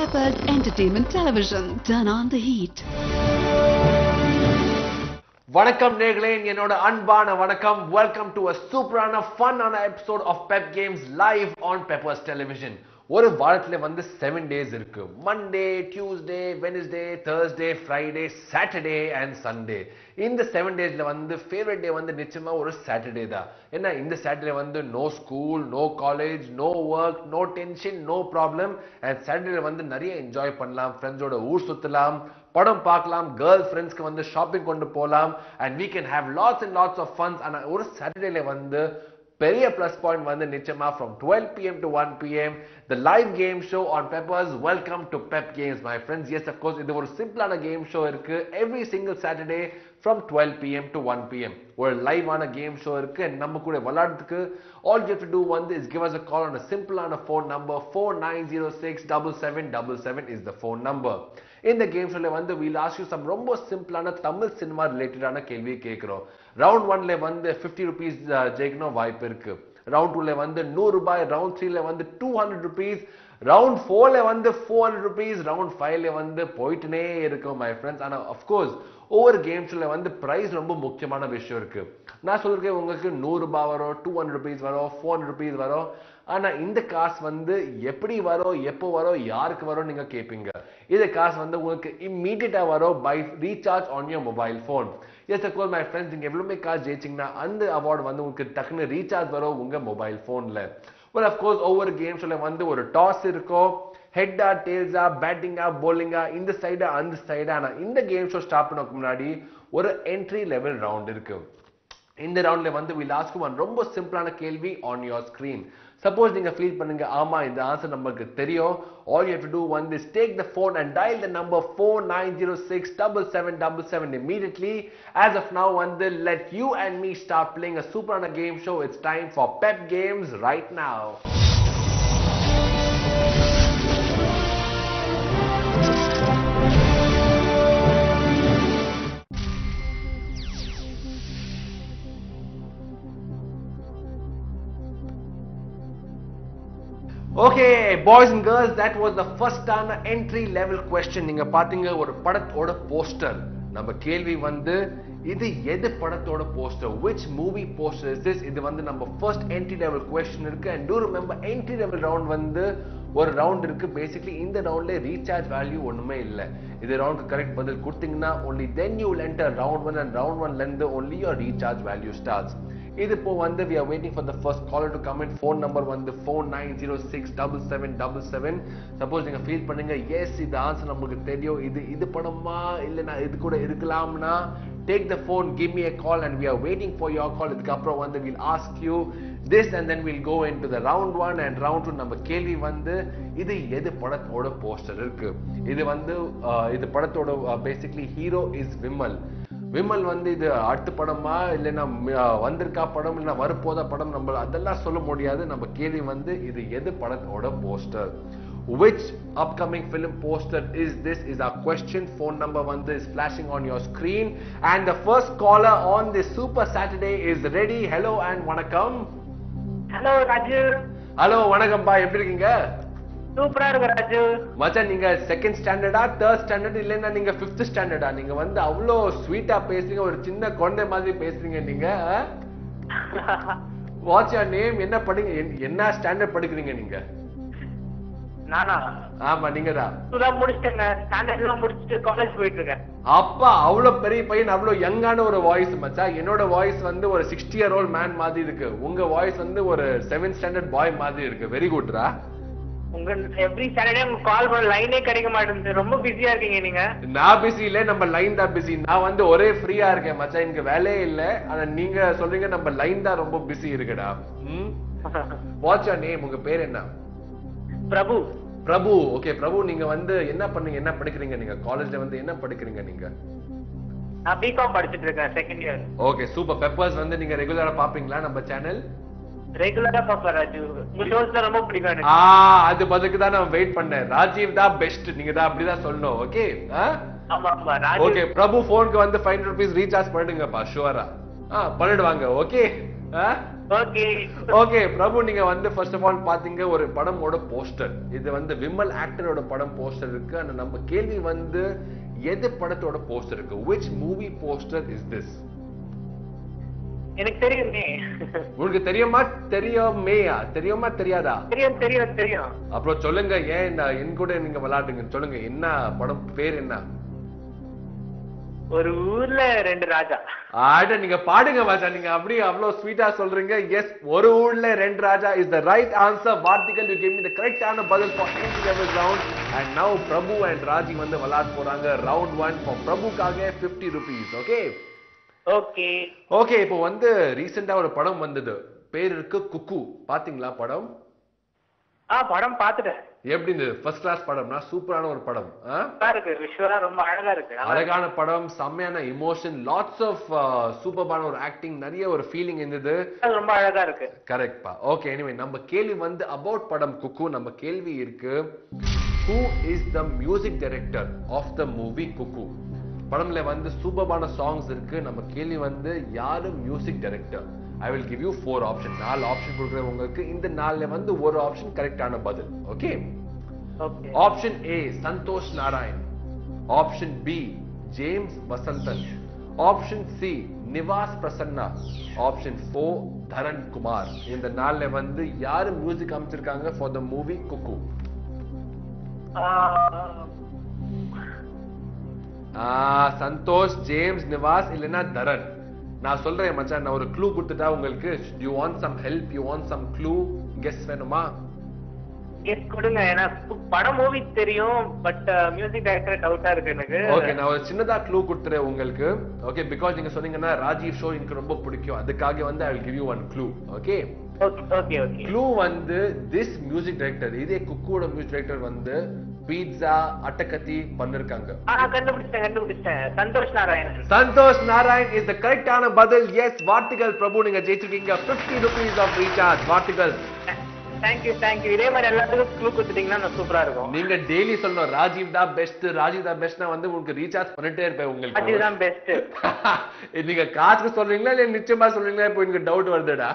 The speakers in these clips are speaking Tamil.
Peppers Entertainment Television. Turn on the heat. வணக்கம் நேர்களே என்னோட அன்பான வணக்கம் வெல்கம் டு அ சூப்பரான ஃபன்னான episode of Pep games live on Peppers television ஒரு வாரத்துல வந்து செவன் டேஸ் இருக்கு Monday Tuesday Wednesday Thursday Friday Saturday and Sunday இந்த செவன் டேஸ்ல வந்து ஃபேவரட் டே வந்து நிச்சயமா ஒரு சாட்டர்டே தான் ஏன்னா இந்த சாட்டர்டே வந்து no school no college no work no tension no problem and Saturday வந்து நிறைய என்ஜாய் பண்ணலாம் ஃப்ரெண்ட்ஸோட ஊர் சுத்தலாம் படம் பார்க்கலாம் கேர்ள் ஃப்ரெண்ட்ஸ்க்கு வந்து ஷாப்பிங் கொண்டு போகலாம் and we can have lots and lots of funs ஆனால் ஒரு சாட்டர்டேல வந்து பெரிய ப்ளஸ் பாயிண்ட் வந்து நிச்சயமா from twelve PM to one PM the live game show on Peppers welcome to Pep games my friends yes of course இது ஒரு சிம்பிளான கேம் ஷோ இருக்கு every single Saturday from twelve PM to one PM ஒரு லைவான கேம் ஷோ இருக்கு and நம்ம கூட விளையாடுறதுக்கு ஆல் யூ டு டூ வந்து is give us a call on a சிம்பிளான phone number four nine zero six double seven double seven is the phone number இந்த கேம் ஷோல வந்து வீல் ஆஸ்க் யூ சம் ரொம்ப சிம்பிளான தமிழ் சினிமா ரிலேட்டடான கேள்வி கேட்கிறோம் ரவுண்ட் ஒன்ல வந்து ஃபிஃப்டி ருபீஸ் ஜெயிக்கணும் வாய்ப்பு இருக்கு ரவுண்ட் டூல வந்து நூறு ரூபாய் ரவுண்ட் த்ரீல வந்து டூ ஹண்ட்ரட் ருபீஸ் ரவுண்ட் ஃபோர்ல வந்து ஃபோர் ஹண்ட்ரட் ருபீஸ் ரவுண்ட் ஃபைவ்ல வந்து போயிட்டுனே இருக்கும் மை ஃப்ரெண்ட்ஸ் ஆனா அஃப்கோர்ஸ் ஒவ்வொரு கேம்ஸ்ல வந்து பிரைஸ் ரொம்ப முக்கியமான விஷயம் இருக்கு நான் சொல்லிருக்கேன் உங்களுக்கு நூறு ரூபாய் வரும் டூ ஹண்ட்ரட் ருபீஸ் வரும் ஃபோர் ஹண்ட்ரட் ருபீஸ் வரும் ஆனா இந்த காசு வந்து எப்படி வரும் எப்போ வரும் யாருக்கு வரும் நீங்க கேட்பீங்க இந்த காசு வந்து உங்களுக்கு இம்மீடியட்டா வரும் by recharge on your mobile phone yes of course my friends நீங்க எவ்வளவுமே காசு ஜெயிச்சிங்கன்னா அந்த அவார்டு வந்து உங்களுக்கு டக்குன்னு ரீசார்ஜ் வரும் உங்க மொபைல் ஃபோன்ல well of course ஒவ்வொரு கேம்ஸ்ல வந்து ஒரு டாஸ் இருக்கும் ஹெட்டா டேல்ஸா பேட்டிங்கா bowling-ஆ இந்த சைடா அந்த சைடா ஆனா இந்த கேம் ஷோ ஸ்டார்ட் பண்ணக்கு முன்னாடி ஒரு என்ட்ரி லெவல் ரவுண்ட் இருக்கு இந்த ரவுண்ட்ல வந்து வில் ஆஸ்க் ஒன் ரொம்ப சிம்பிளான கேள்வி ஆன் யோர் ஸ்கிரீன் சப்போஸ் நீங்க ஃபீல் பண்ணுங்க ஆமா இந்த ஆன்சர் நமக்கு தெரியும் all you to do one this take the phone and dial the number four nine zero six double seven double seven immediately as of now வந்து let you and me start playing a சூப்பரான game show it's time for Pep games right now okay boys and girls that was the ஃபர்ஸ்டான என்ட்ரி லெவல் கொஸ்டின் நீங்க பாத்தீங்க ஒரு படத்தோட போஸ்டர் நம்ம கேள்வி வந்து இது எது படத்தோட poster which movie poster is this இது வந்து நம்ம ஃபர்ஸ்ட் என்ட்ரி லெவல் கொஸ்டின் இருக்கு and to remember entry level round வந்து ஒரு ரவுண்ட் இருக்கு பேசிக்கலி இந்த ரவுண்ட்ல ரீசார்ஜ் வேல்யூ ஒண்ணுமே இல்ல இது ரவுண்ட் கரெக்ட் பதில் கொடுத்தீங்கன்னா only then you will enter round one and round one ல இருந்து only your recharge value starts இது இப்போ வந்து we are waiting for the first caller to come in phone number வந்து four nine zero six double seven double seven suppose நீங்க ஃபீல் பண்ணுங்க எஸ் இது ஆன்சர் நமக்கு தெரியும் இது இது படமா இல்லைன்னா இது கூட இருக்கலாம்னா take the phone give me a call and we are waiting for your call இதுக்கப்புறம் வந்து we'll ask you this and then we'll go into the round one and round two நம்ம கேள்வி வந்து இது எது படத்தோட போஸ்டர் இருக்கு இது வந்து அஹ், இது படத்தோட basically hero is Vimal Vimal வந்து இது அடுத்த படமா இல்லைன்னா ம- அஹ், வந்திருக்கா படம் இல்லைன்னா வரப்போதா படம் நம்ம அதெல்லாம் சொல்ல முடியாது நம்ம கேள்வி வந்து இது எது படத்தோட poster which upcoming film poster is this is our question phone number one is flashing on your screen and the first caller on this super saturday is ready hello and வணக்கம் ஹலோ ராஜு ஹலோ வணக்கம்ப்பா எப்படி இருக்கீங்க சூப்பரா இருக்கு ராஜு மச்சான் நீங்க செகண்ட் ஸ்டாண்டர்டா தேர்ட் ஸ்டாண்டர்ட் இல்லைன்னா நீங்க ஃபிஃப்த் ஸ்டாண்டர்டா நீங்க வந்து அவ்வளோ ஸ்வீட்டா பேசுறீங்க ஒரு சின்ன குழந்தை மாதிரி பேசுறீங்க நீங்க வாட்ச் யர் நேம் என்ன படிங்க என்- என்ன ஸ்டாண்டர்ட் படிக்கிறீங்க நீங்க நானா ஆமா நீங்க தான் இப்பதான் முடிச்சிட்டேங்க ஸ்டாண்டர்ட் எல்லாம் முடிச்சுட்டு காலேஜ் போயிட்டு இருக்கேன் அப்பா அவ்வளவு பெரிய பையன் அவ்வளவு யங்கான ஒரு வாய்ஸ் மச்சான் என்னோட வாய்ஸ் வந்து ஒரு சிக்ஸ்டி இயர் ஓல்ட் மேன் மாதிரி இருக்கு உங்க வாய்ஸ் வந்து ஒரு செவன்த் ஸ்டாண்டர்ட் பாய் மாதிரி இருக்கு வெரி குட்ரா உங்க எவ்ரி சாட்டர்டே உங்களுக்கு கால் பண்ண லைனே கிடைக்க மாட்டேங்குது ரொம்ப பிஸியா இருக்கீங்க நீங்க நான் பிஸி இல்ல நம்ம லைன் தான் பிஸி நான் வந்து ஒரே ஃப்ரீயா இருக்கேன் மச்சான் எனக்கு வேலையே இல்ல ஆனா நீங்க சொல்றீங்க நம்ம லைன் தான் ரொம்ப பிஸி இருக்குடா ம் வாட்ச் யோர் நேம் உங்க பேர் என்ன பிரபு பிரபு ஓகே பிரபு நீங்க வந்து என்ன பண்ணீங்க என்ன படிக்கிறீங்க நீங்க காலேஜ்ல வந்து என்ன படிக்கிறீங்க நீங்க நான் பிகாம் படிச்சிட்டு இருக்கேன் second year okay super Peppers வந்து நீங்க ரெகுலரா பாப்பீங்களா நம்ம சேனல் ரெகுலரா பாப்பேன் ராஜு உங்க ஷோஸ் ரொம்ப பிடிக்கும் எனக்கு ஆ அது பதிலுக்கு தான் நான் வெயிட் பண்ணேன் ராஜீவ் தான் பெஸ்ட் நீங்க தான் அப்படிதான் சொல்லணும் ஓகே ஆமா ஆமா ராஜு ஓகே பிரபு போனுக்கு வந்து ஃபைவ் ருபீஸ் ரீசார்ஜ் பண்ணிடுங்கப்பா ஷுவரா ஆ பண்ணிடுவாங்க ஓகே ஓகே ஓகே பிரபு நீங்க வந்து ஃபர்ஸ்ட் ஆஃப் ஆல் பாத்தீங்க ஒரு படமோட போஸ்டர் இது வந்து விமல் ஆக்டரோட படம் போஸ்டர் இருக்கு ஆனா நம்ம கேள்வி வந்து எது படத்தோட போஸ்டர் இருக்கு which movie poster is this எனக்கு தெரியுமே உங்களுக்கு தெரியுமா தெரியுமேயா தெரியுமா தெரியாதா தெரியும் தெரியும் தெரியும் அப்புறம் சொல்லுங்க ஏன் இந்த என் கூட நீங்க விளையாடுங்க சொல்லுங்க என்ன படம் பேர் என்ன ஒரு ஊர்ல ரெண்டு ராஜா ஆட நீங்க பாடுங்க மச்சா நீங்க அப்படியே அவ்வளவு ஸ்வீட்டா சொல்றீங்க S Oru Oorla Rendu Raja is the right answer வார்த்திகல் யூ கேம் த கரெக்டான பதில் for eight level round and now Prabhu and Raji வந்து விளையாட போறாங்க ரவுண்ட் ஒன் ஃபார் பிரபுக்காக 50 ருபீஸ் ஓகே ஓகே ஓகே இப்போ வந்து ரீசெண்டா ஒரு படம் வந்தது பேர் இருக்கு குக்கு பாத்தீங்களா படம் ஆ படம் பாத்துட்டேன் எப்படி இருந்தது ஃபர்ஸ்ட் கிளாஸ் படம்னா சூப்பரான ஒரு படம் ஆ? நல்லா இருக்கு விஷுவலா ரொம்ப அழகா இருக்கு நல்லா இருக்கு. அழகான படம் செம்மையான இமோஷன் லாட்ஸ் ஆஃப் சூப்பர்பான ஒரு ஆக்டிங் நிறைய ஒரு ஃபீலிங் இருந்தது அது ரொம்ப அழகா இருக்கு கரெக்ட்பா ஓகே எனிவே நம்ம கேள்வி வந்து அபவுட் படம் குக்கு நம்ம கேள்வி இருக்கு who is the music director of the movie Cuckoo படம்ல வந்து சூப்பர்பான சாங்ஸ் இருக்கு நம்ம கேள்வி வந்து யாரு music director I will give you four option நாலு ஆப்ஷன் கொடுக்குறேன் உங்களுக்கு இந்த நாலுல வந்து ஒரு ஆப்ஷன் கரெக்டான பதில் okay okay option A Santhosh Narayan option B James Vasanthan option C Nivas Prasanna option four Dharan Kumar இந்த நாள்ல வந்து யாரு மியூசிக் அமைச்சிருக்காங்க for the movie Cuckoo Santhosh James Nivas இல்லைன்னா தரன் நான் சொல்றேன் மச்சான் நான் ஒரு க்ளூ கொடுத்துட்டா உங்களுக்கு you want some help you want some clue guess வேணுமா எஸ் கொடுங்க ஏன்னா பு- படம் மூவி தெரியும் பட் மியூசிக் டைரக்டர் டவுட்டா இருக்கு எனக்கு ஓகே நான் ஒரு சின்னதா க்ளூ கொடுத்துறேன் உங்களுக்கு ஓகே பிகாஸ் நீங்க சொன்னீங்கன்னா ராஜீவ் ஷோ எனக்கு ரொம்ப பிடிக்கும் அதுக்காக வந்து I will give you one clue okay okay okay okay clue வந்து திஸ் மியூசிக் டைரக்டர் இதே குக்குவோட மியூசிக் டைரக்டர் வந்து பீட்சா அட்டகத்தி பண்ணிருக்காங்க ஆ கண்டுபிடிச்சேன் கண்டுபிடிச்சேன் சந்தோஷ் நாராயணன் சந்தோஷ் நாராயண் இஸ் த கரெக்டான பதில் எஸ் வார்த்திகள் பிரபு நீங்க ஜெயிச்சிருக்கீங்க 50 ருபீஸ் ஆஃப் ரீசார்ஜ் வார்த்திகள் தேங்க்யூ தேங்க்யூ இதே மாதிரி எல்லாத்துக்கும் க்ளூ கொடுத்துட்டீங்கன்னா நான் சூப்பரா இருக்கும் நீங்க டெய்லி சொல்லணும் ராஜீவ் தான் பெஸ்ட் ராஜீவ் தான் பெஸ்ட்னா வந்து உங்களுக்கு ரீசார்ஜ் பண்ணிட்டே இருப்பேன் உங்களுக்கு அதுதான் பெஸ்ட் நீங்க காசுக்கு சொல்றீங்களா இல்ல நிச்சயமா சொல்றீங்களா இப்போ எனக்கு டவுட் வருதுடா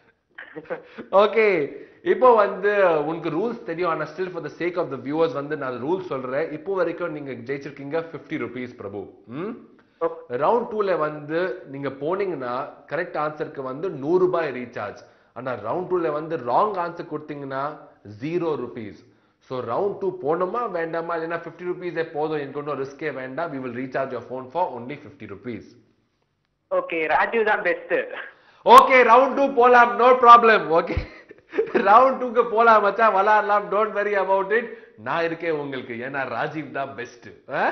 ஓகே இப்போ வந்து உனக்கு ரூல்ஸ் தெரியும் ஆனா still for the sake of the viewers வந்து நான் ரூல்ஸ் சொல்றேன் இப்போ வரைக்கும் நீங்க ஜெயிச்சிருக்கீங்க 50 ருபீஸ் பிரபு ம் ரவுண்ட் டூல வந்து நீங்க போனீங்கன்னா கரெக்ட் ஆன்சருக்கு வந்து நூறு ரூபாய் ரீசார்ஜ் ஆனா ரவுண்ட் டூல வந்து ராங் ஆன்சர் கொடுத்தீங்கன்னா zero rupees so round two போகணுமா வேண்டாமா இல்லைன்னா ஃபிஃப்டி ருபீஸே போதும் எனக்கு ஒன்றும் ரிஸ்கே வேண்டாம் we will recharge your phone for only fifty rupees okay Rajiv தான் பெஸ்ட் ஓகே ரவுண்ட் டூ போலாம் நோ ப்ராப்ளம் ஓகே ரவுண்ட் டூக்கு போலாம் மச்சான் விளாடலாம் டோன்ட் வெரி அபவுட் இட் நான் இருக்கேன் உங்களுக்கு ஏன்னா ராஜீவ் தான் பெஸ்ட்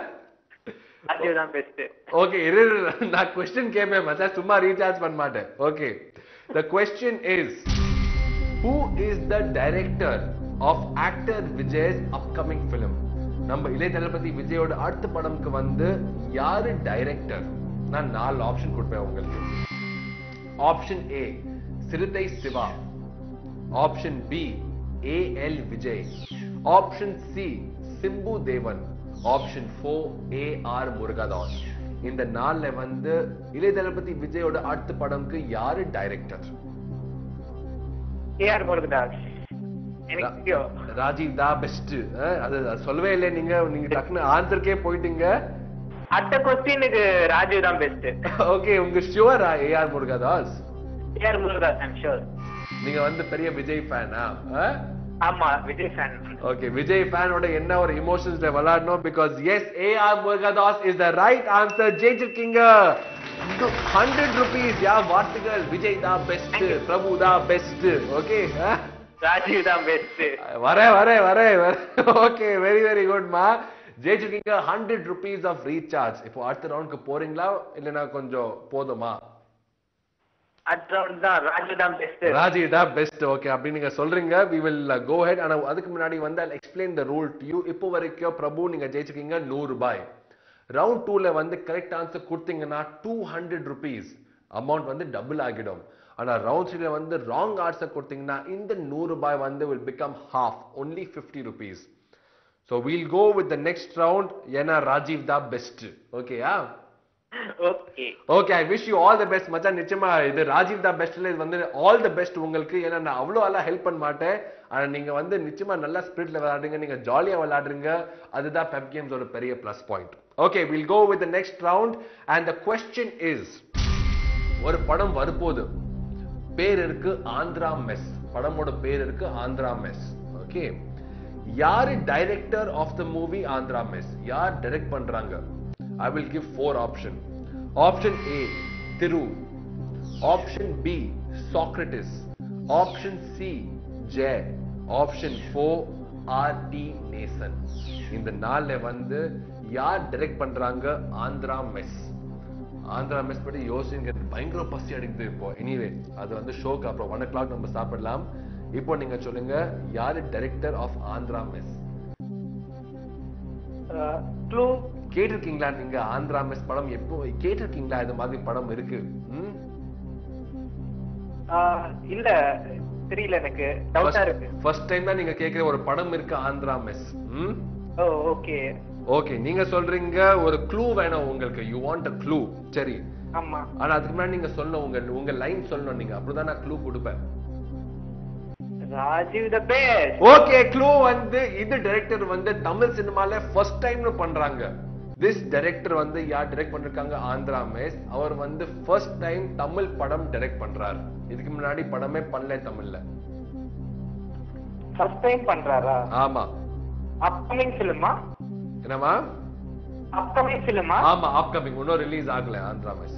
ராஜீவ் தான் பெஸ்ட் ஓகே இரு இரு, நான் கொஸ்டின் கேட்பேன் மச்சான் சும்மா ரீசார்ஜ் பண்ண மாட்டேன் okay the question is who is the director of actor Vijay's upcoming film நம்ம இளைய தளபதி விஜயோட அடுத்த படம்க்கு வந்து யாரு டைரக்டர் நான் நாலு ஆப்ஷன் கொடுப்பேன் உங்களுக்கு option A Siruthai Siva option B A L Vijay option C Simbu Devan option four A R Murugadoss இந்த நாள்ல வந்து இளைய தளபதி விஜயோட அடுத்த படம்க்கு யாரு டைரக்டர் ஏஆர் முருகதாஸ் எனக்கு தெரியும் ராஜீவ் தான் பெஸ்ட் அது அது சொல்லவே இல்லை நீங்க நீங்க டக்குன்னு ஆன்சருக்கே போயிட்டீங்க அடுத்த கொஸ்டினுக்கு ராஜீவ் தான் பெஸ்ட் ஓகே உங்க ஷுவரா A R Murugadoss A R Murugadoss I'm sure நீங்க வந்து பெரிய விஜய் ஃபேனா ஆமா விஜய் ஃபேன் ஓகே விஜய் ஃபேனோட என்ன ஒரு இமோஷன்ஸ்ல விளையாடணும் because yes A R Murugadoss is the right answer ஜெயிச்சிருக்கீங்க ஹண்ட்ரட் ருபீஸ் யா வார்த்தைகள் விஜய் தான் பெஸ்ட் பிரபு தான் பெஸ்ட் ஓகே ராஜீவ் தான் பெஸ்ட் வரேன் வரேன் வரேன் ஓகே வெரி வெரி குட்மா ஜெயிச்சிருக்கீங்க ஹண்ட்ரட் ருபீஸ் ஆஃப் ரீசார்ஜ் இப்போ அடுத்த ரவுண்டுக்கு போறீங்களா இல்லைன்னா கொஞ்சம் போதுமா அடுத்த round தான் ராஜீவ் தான் பெஸ்ட் ராஜி தான் பெஸ்ட் ஓகே அப்படின்னு நீங்க சொல்றீங்க வி வில் கோ ஹெட் ஆனா அதுக்கு முன்னாடி வந்து I explain the rule to you இப்போ வரைக்கும் பிரபு நீங்க ஜெயிச்சிருக்கீங்க நூறு ரூபாய் ரவுண்ட் டூல வந்து கரெக்ட் ஆன்சர் கொடுத்தீங்கன்னா டூ ஹண்ட்ரட் ருபீஸ் அமௌண்ட் வந்து டபுள் ஆகிடும் ஆனா ரவுண்ட் த்ரீல வந்து ராங் ஆன்சர் கொடுத்தீங்கன்னா இந்த நூறு ரூபாய் வந்து will become half only fifty rupees so we'll go with the next round ஏன்னா ராஜீவ் தான் பெஸ்ட் ஓகேயா okay okay I wish you all the best மச்சான் நிச்சயமா இது ராஜீவ் தான் பெஸ்ட்ல இது வந்து ஆல் த பெஸ்ட் உங்களுக்கு ஏன்னா நான் அவ்வளோ எல்லாம் ஹெல்ப் பண்ண மாட்டேன் ஆனா நீங்க வந்து நிச்சயமா நல்லா ஸ்பிரிட்ல விளையாடுறீங்க நீங்க ஜாலியா விளையாடுறீங்க அதுதான் பெப் கேம்ஸ் ஒரு பெரிய plus point okay will go with next round and the question is ஒரு படம் வரப்போகுது பேர் இருக்கு ஆந்திரா மெஸ் படமோட பேர் இருக்கு ஆந்திரா மெஸ் ஓகே யாரு director of the movie Andhra mess யார் டைரக்ட் பண்றாங்க I will give four option option A Thiru option B Socrates option C Jai option four R D Nesan இந்த நாள்ல வந்து யார் டைரக்ட் பண்றாங்க ஆந்திரா மெஸ் ஆந்திரா மெஸ் பத்தி யோசிங்க பயங்கர பசி அடிக்குது இப்போ எனிவே அது வந்து ஷோக்கு அப்புறம் ஒன் ஓ கிளாக் நம்ம சாப்பிடலாம் இப்போ நீங்க சொல்லுங்க யாரு director of Andhra mess clue கேட்டிருக்கீங்களா நீங்க ஆந்திரா மெஸ் படம் எப்போ கேட்டிருக்கீங்களா இது மாதிரி படம் இருக்கு ம்? இல்ல தெரியல எனக்கு டவுட்டா இருக்கு ஃபர்ஸ்ட் டைம் தான் நீங்க கேக்குற ஒரு படம் இருக்கு ஆந்திரா மெஸ் ம் ஓ ஓகே ஓகே நீங்க சொல்றீங்க ஒரு க்ளூ வேணும் உங்களுக்கு யூ வாண்ட் அ க்ளூ சரி ஆமா ஆனா அதுக்கு முன்னாடி நீங்க சொல்லணும் உங்க உங்க லைன் சொல்லணும் நீங்க அப்படிதான் நான் க்ளூ கொடுப்பேன் Rajiv the best okay clue வந்து இது டைரக்டர் வந்து தமிழ் சினிமால ஃபர்ஸ்ட் டைம்னு பண்றாங்க திஸ் டைரக்டர் வந்து யார் டைரக்ட் பண்ணிருக்காங்க ஆந்திரா மேஸ் அவர் வந்து ஃபர்ஸ்ட் டைம் தமிழ் படம் டைரக்ட் பண்றாரு இதுக்கு முன்னாடி படமே பண்ணல தமிழ்ல ஃபர்ஸ்ட் டைம் பண்றாரா ஆமா அப்கமிங் ஃபிலிமா என்னமா அப்கமிங் ஃபிலிமா ஆமா அப்கமிங் இன்னும் ரிலீஸ் ஆகல ஆந்திரா மேஸ்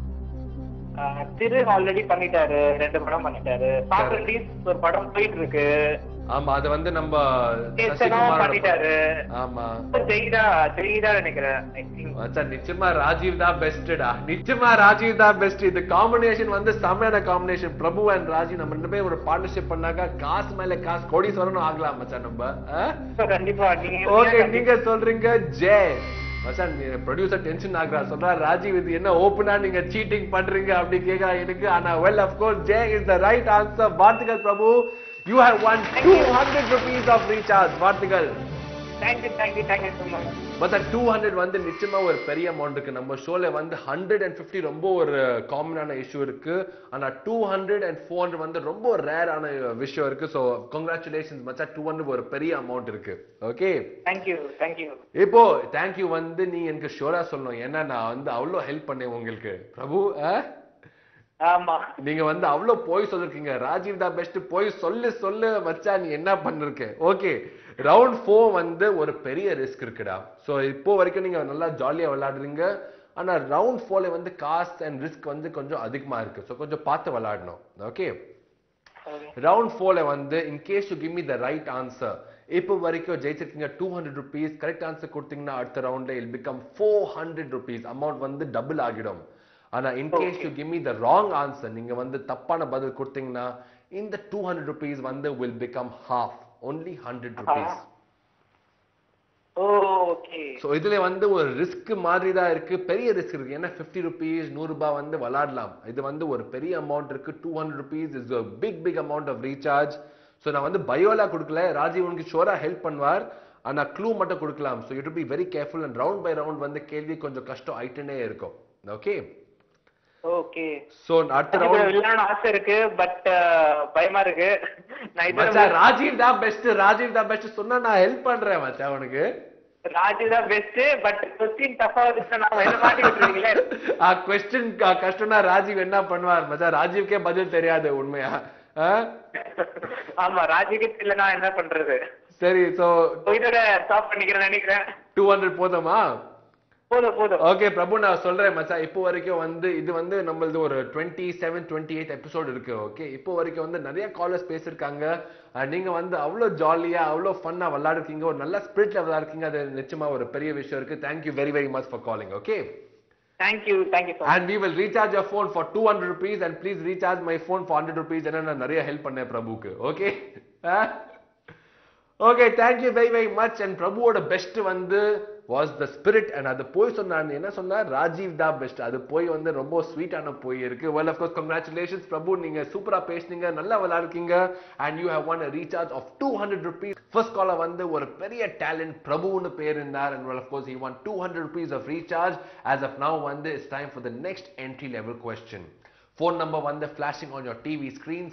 திரு ஆல்ரெடி பண்ணிட்டாரு ரெண்டு படம் பண்ணிட்டாரு சாக்ரட்டிஸ் ஒரு படம் போயிட்டு இருக்கு ஆமா அது வந்து நம்ம கேசனும் சசிகுமாரோட பண்ணிட்டாரு படம். ஆமா ஜெயிதா ஜெயிதா நினைக்கிறேன் I think. மச்சா நிச்சயமா ராஜீவ் தான் பெஸ்டா நிச்சயமா ராஜீவ் தான் பெஸ்ட் இது காம்பினேஷன் வந்து செமையான காம்பினேஷன் பிரபு அண்ட் ராஜீவ் நம்ம ரெண்டு பேரும் ஒரு பார்ட்னர்ஷிப் பண்ணாக்க காசு மேல காசு கோடீஸ்வரனும் ஆகலாம் மச்சான் நம்ம கண்டிப்பா நீங்க ஓகே நீங்க சொல்றீங்க ஜே மச்சான் ப்ரொடியூசர் டென்ஷன் ஆகுறா சொல்றா ராஜீவ் இது என்ன ஓப்பனா நீங்க சீட்டிங் பண்றீங்க அப்படி கேக்குறா எனக்கு ஆனா well of course Jai is the right answer வாழ்த்துக்கள் Prabhu you have won two hundred rupees of recharge வாழ்த்துக்கள் thank you thank you thank you so much மத்த டூ ஹண்ட்ரட் வந்து நிச்சயமா ஒரு பெரிய அமௌண்ட் இருக்கு நம்ம ஷோல வந்து ஹண்ட்ரட் அண்ட் ஃபிஃப்டி ரொம்ப ஒரு காமனான இஷ்யூ இருக்கு ஆனா two hundred and four hundred வந்து ரொம்ப ரேரான விஷயம் இருக்கு ஸோ கங்க்ராச்சுலேஷன்ஸ் மச்சா டூ ஹண்ட்ரட் ஒரு பெரிய அமௌண்ட் இருக்கு ஓகே தேங்க்யூ தேங்க்யூ இப்போ தேங்க்யூ வந்து நீ எனக்கு ஷோரா சொல்லணும் ஏன்னா நான் வந்து அவ்வளோ ஹெல்ப் பண்ணேன் உங்களுக்கு பிரபு ஆ? ஆமா நீங்க வந்து அவ்வளோ போய் சொல்லிருக்கீங்க ராஜீவ் தான் பெஸ்ட் போய் சொல்லு சொல்லு மச்சா நீ என்ன பண்ணிருக்க ஓகே ரவுண்ட் ஃபோர் வந்து ஒரு பெரிய ரிஸ்க் இருக்குடா ஸோ இப்போ வரைக்கும் நீங்க நல்லா ஜாலியா விளையாடுறீங்க ஆனா ரவுண்ட் ஃபோர்ல வந்து காஸ்ட் அண்ட் ரிஸ்க் வந்து கொஞ்சம் அதிகமா இருக்கு ஸோ கொஞ்சம் பார்த்து விளையாடணும் ஓகே ரவுண்ட் ஃபோர்ல வந்து in case you give me the right answer இப்போ வரைக்கும் ஜெயிச்சிருக்கீங்க two hundred rupees correct answer கொடுத்தீங்கன்னா அடுத்த ரவுண்ட்ல it'll become four hundred rupees amount வந்து டபுள் ஆகிடும் ஆனா in case you give me the wrong answer நீங்க வந்து தப்பான பதில் கொடுத்தீங்கன்னா இந்த டூ ஹண்ட்ரட் ருபீஸ் வந்து will become half only hundred rupees oh okay so இதுல வந்து ஒரு ரிஸ்க் மாதிரி தான் இருக்கு பெரிய ரிஸ்க் இருக்கு ஏன்னா ஃபிஃப்டி ருபீஸ் நூறு ரூபாய் வந்து விளாடலாம் இது வந்து ஒரு பெரிய அமௌண்ட் இருக்கு two hundred rupees is big big amount of recharge so நான் வந்து பயோலா கொடுக்கல ராஜீவ் உனக்கு ஷோரா ஹெல்ப் பண்ணுவார் ஆனா க்ளூ மட்டும் கொடுக்கலாம் so you to be very careful and round by round வந்து கேள்வி கொஞ்சம் கஷ்டம் ஆயிட்டுனே இருக்கும் ஓகே ஓகே ஸோ அடுத்த ரவுண்ட் விளையாடணும் ஆசை இருக்கு பட் பயமா இருக்கு நான் இது மச்சான் ராஜீவ் தான் பெஸ்ட் ராஜீவ் தான் பெஸ்ட் சொன்னா நான் ஹெல்ப் பண்றேன் மச்சான் உனக்கு ராஜு தான் பெஸ்ட் பட் கொஸ்டின் டஃபா இருந்துச்சு நான் என்ன மாட்டி விட்டுருவீங்களே கொஸ்டின் கஷ்டம்னா ராஜீவ் என்ன பண்ணுவார் மச்சான் ராஜீவ்க்கே பதில் தெரியாது உண்மையா ஆ? ஆமா ராஜுக்கு தெரியல நான் என்ன பண்றது சரி சோ இதோட ஸ்டாப் பண்ணிக்கிறேன் நினைக்கிறேன் டூ ஹண்ட்ரட் போதுமா போதும் போதும் ஓகே பிரபு நான் சொல்றேன் மச்சான் இப்போ வரைக்கும் வந்து இது வந்து நம்மளது ஒரு twenty seven twenty eight episode okay ஓகே இப்போ வரைக்கும் வந்து நிறைய காலர்ஸ் பேசியிருக்காங்க அஹ் நீங்க வந்து அவ்வளோ ஜாலியா அவ்வளோ ஃபன்னா விளையாடுறீங்க ஒரு நல்ல ஸ்பிரிட்ல விளையாடுறீங்க அது நிச்சயமா ஒரு பெரிய விஷயம் இருக்கு thank you very very much for calling okay thank you thank you so and we will recharge your phone for 200 rupees and please recharge my phone for 100 rupees ஏன்னா நான் நிறைய ஹெல்ப் பண்ணேன் பிரபுக்கு okay okay thank you very very much and பிரபுவோட பெஸ்ட் வந்து வாஸ் த ஸ்பிரிட் அண்ட் அது போய் சொன்னார் என்ன சொன்னார் ராஜீவ் தான் பெஸ்ட் அது போய் வந்து ரொம்ப ஸ்வீட்டான போய் இருக்கு well of course congratulations Prabhu நீங்க சூப்பரா பேசுனீங்க நல்லா விளையாடுக்கீங்க and you have won recharge of two hundred rupees first caller வந்து ஒரு பெரிய டேலண்ட் பிரபுன்னு பேர் இருந்தார் and well of course he won two hundred rupees of recharge as of now வந்து it's time for the next entry level question Phone number one, the flashing on your TV screens,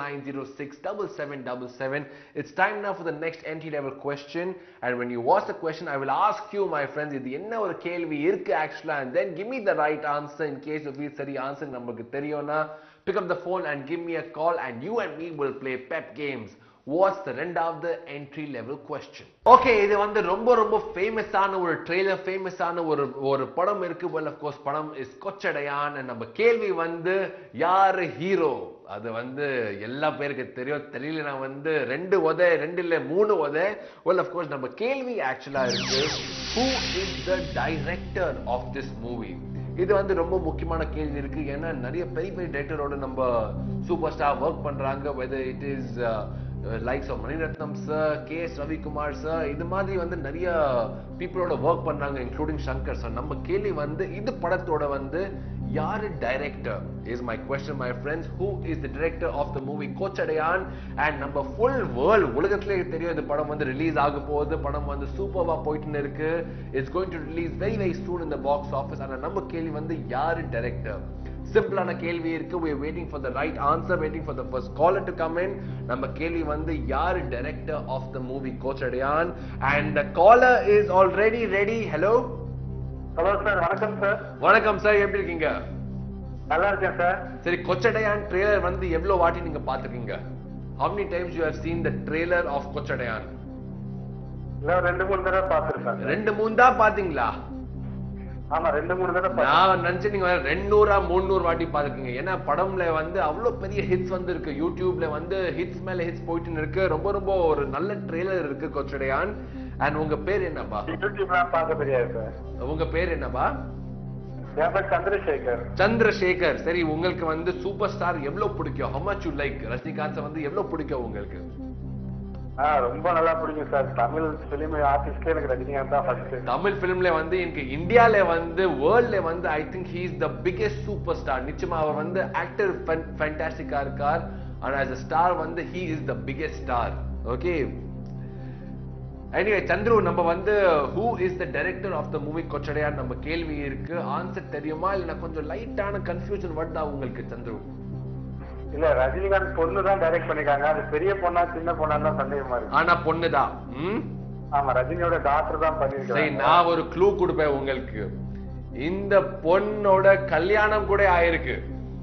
4906-7777. It's time now for the next entry-level question. And when you watch the question, I will ask you, my friends, இது என்ன ஒரு கேள்வி இருக்கு actually, and then give me the right answer in case you feel சரி answer நமக்கு தெரியும்னா pick up the phone and give me a call and you and me will play pep games. What's the ரெண்டாவது entry level question? ஓகே இது வந்து ரொம்ப ரொம்ப ஃபேமஸான ஒரு ட்ரெய்லர் ஃபேமஸான ஒரு ஒரு படம் இருக்கு வெல் ஆஃப் கோர்ஸ் படம் இஸ் கொச்சடையான் And நம்ம கேள்வி வந்து யாரு ஹீரோ அது வந்து எல்லா பேருக்கு தெரியும் தெரியல நான் வந்து ரெண்டு உதை ரெண்டு இல்ல மூணு உதை வெல் ஆஃப் கோர்ஸ் நம்ம கேள்வி ஆக்சுவலா இருக்கு who is the director of this movie இது வந்து ரொம்ப முக்கியமான கேள்வி இருக்கு ஏன்னா நிறைய பெரிய பெரிய டைரக்டரோட நம்ம சூப்பர் ஸ்டார் ஒர்க் பண்றாங்க whether it is likes of Mani Ratnam sir K S Ravikumar sir இது மாதிரி வந்து நிறைய பீப்புளோட ஒர்க் பண்றாங்க இன்க்ளூடிங் சங்கர் சார் நம்ம கேள்வி வந்து இது படத்தோட வந்து யாரு director is my question my friends who is the director of the movie Kochadaiiyaan and நம்ம ஃபுல் வேர்ல்ட் உலகத்திலே தெரியும் இந்த படம் வந்து ரிலீஸ் ஆக போகுது படம் வந்து சூப்பர்வா போயிட்டு இருக்கு it's going to release very very soon இந்த பாக்ஸ் ஆஃபீஸ் ஆனா நம்ம கேள்வி வந்து யாரு டைரக்டர் சிம்பிளான கேள்வி இருக்கு we are waiting for the right answer waiting for the first caller to come in நம்ம கேள்வி வந்து யாரு director of the movie Kochadaiiyaan and the caller is already ready hello hello sir வணக்கம் சார் வணக்கம் சார் எப்படி இருக்கீங்க நல்லா இருக்கேன் சார் சரி கொச்சடையான் ட்ரெய்லர் வந்து எவ்வளவு வாட்டி நீங்க பாத்துருக்கீங்க how many times you have seen the trailer of கொச்சடையான் இல்ல ரெண்டு மூணு தடவை பார்த்துருக்கேன் ரெண்டு மூணு தான் பாத்தீங்களா ஆமா ரெண்டு மூணு தடவை நான் நினைச்சேன் நீங்க ரெண்டூறா முந்நூறு வாட்டி பாத்துருக்கீங்க ஏன்னா படம்ல வந்து அவ்வளவு பெரிய ஹிட்ஸ் வந்து இருக்கு யூடியூப்ல வந்து ஹிட்ஸ் மேல ஹிட்ஸ் போயிட்டு இருக்கு ரொம்ப ரொம்ப ஒரு நல்ல ட்ரெய்லர் இருக்கு கொச்சடையான் அண்ட் உங்க பேர் என்னப்பா யூடியூப்லாம் பார்க்க தெரியாது சார் உங்க பேர் என்னப்பா என் பேர் சந்திரசேகர் சந்திரசேகர் சரி உங்களுக்கு வந்து சூப்பர் ஸ்டார் எவ்வளவு பிடிக்கும் how much you like Rajinikanth வந்து எவ்வளவு பிடிக்கும் உங்களுக்கு ஆ ரொம்ப நல்லா பிடிக்கும் சார் தமிழ் பிலிம் ஆர்டிஸ்ட்ல எனக்கு ரஜினிகாந்த் தான் ஃபர்ஸ்ட் தமிழ் பிலிம்ல வந்து எனக்கு இந்தியால வந்து வேர்ல்ட்ல வந்து I think he is the biggest super star நிச்சயமா அவர் வந்து ஆக்டர் ஃபேண்டாஸ்டிக்கா இருக்கார் ஆனா as a ஸ்டார் வந்து he is the biggest star okay anyway Chandru நம்ம வந்து who is the director of the movie Kochadaiiyaan நம்ம கேள்வி இருக்கு ஆன்சர் தெரியுமா இல்ல கொஞ்சம் லைட்டான கன்ஃபியூஷன் வருதா உங்களுக்கு சந்துரு இல்ல ரஜினிகாந்த் பொண்ணு தான் டைரக்ட் பண்ணிருக்காங்க அது பெரிய பொண்ணா சின்ன பொண்ணா தான் சந்தேகமா இருக்கு ஆனா பொண்ணுதான் ம் ஆமா ரஜினியோட டாக்டர் தான் சரி பண்ணிருக்காங்க நான் ஒரு க்ளூ கொடுப்பேன் உங்களுக்கு இந்த பொண்ணோட கல்யாணம் கூட ஆயிருக்கு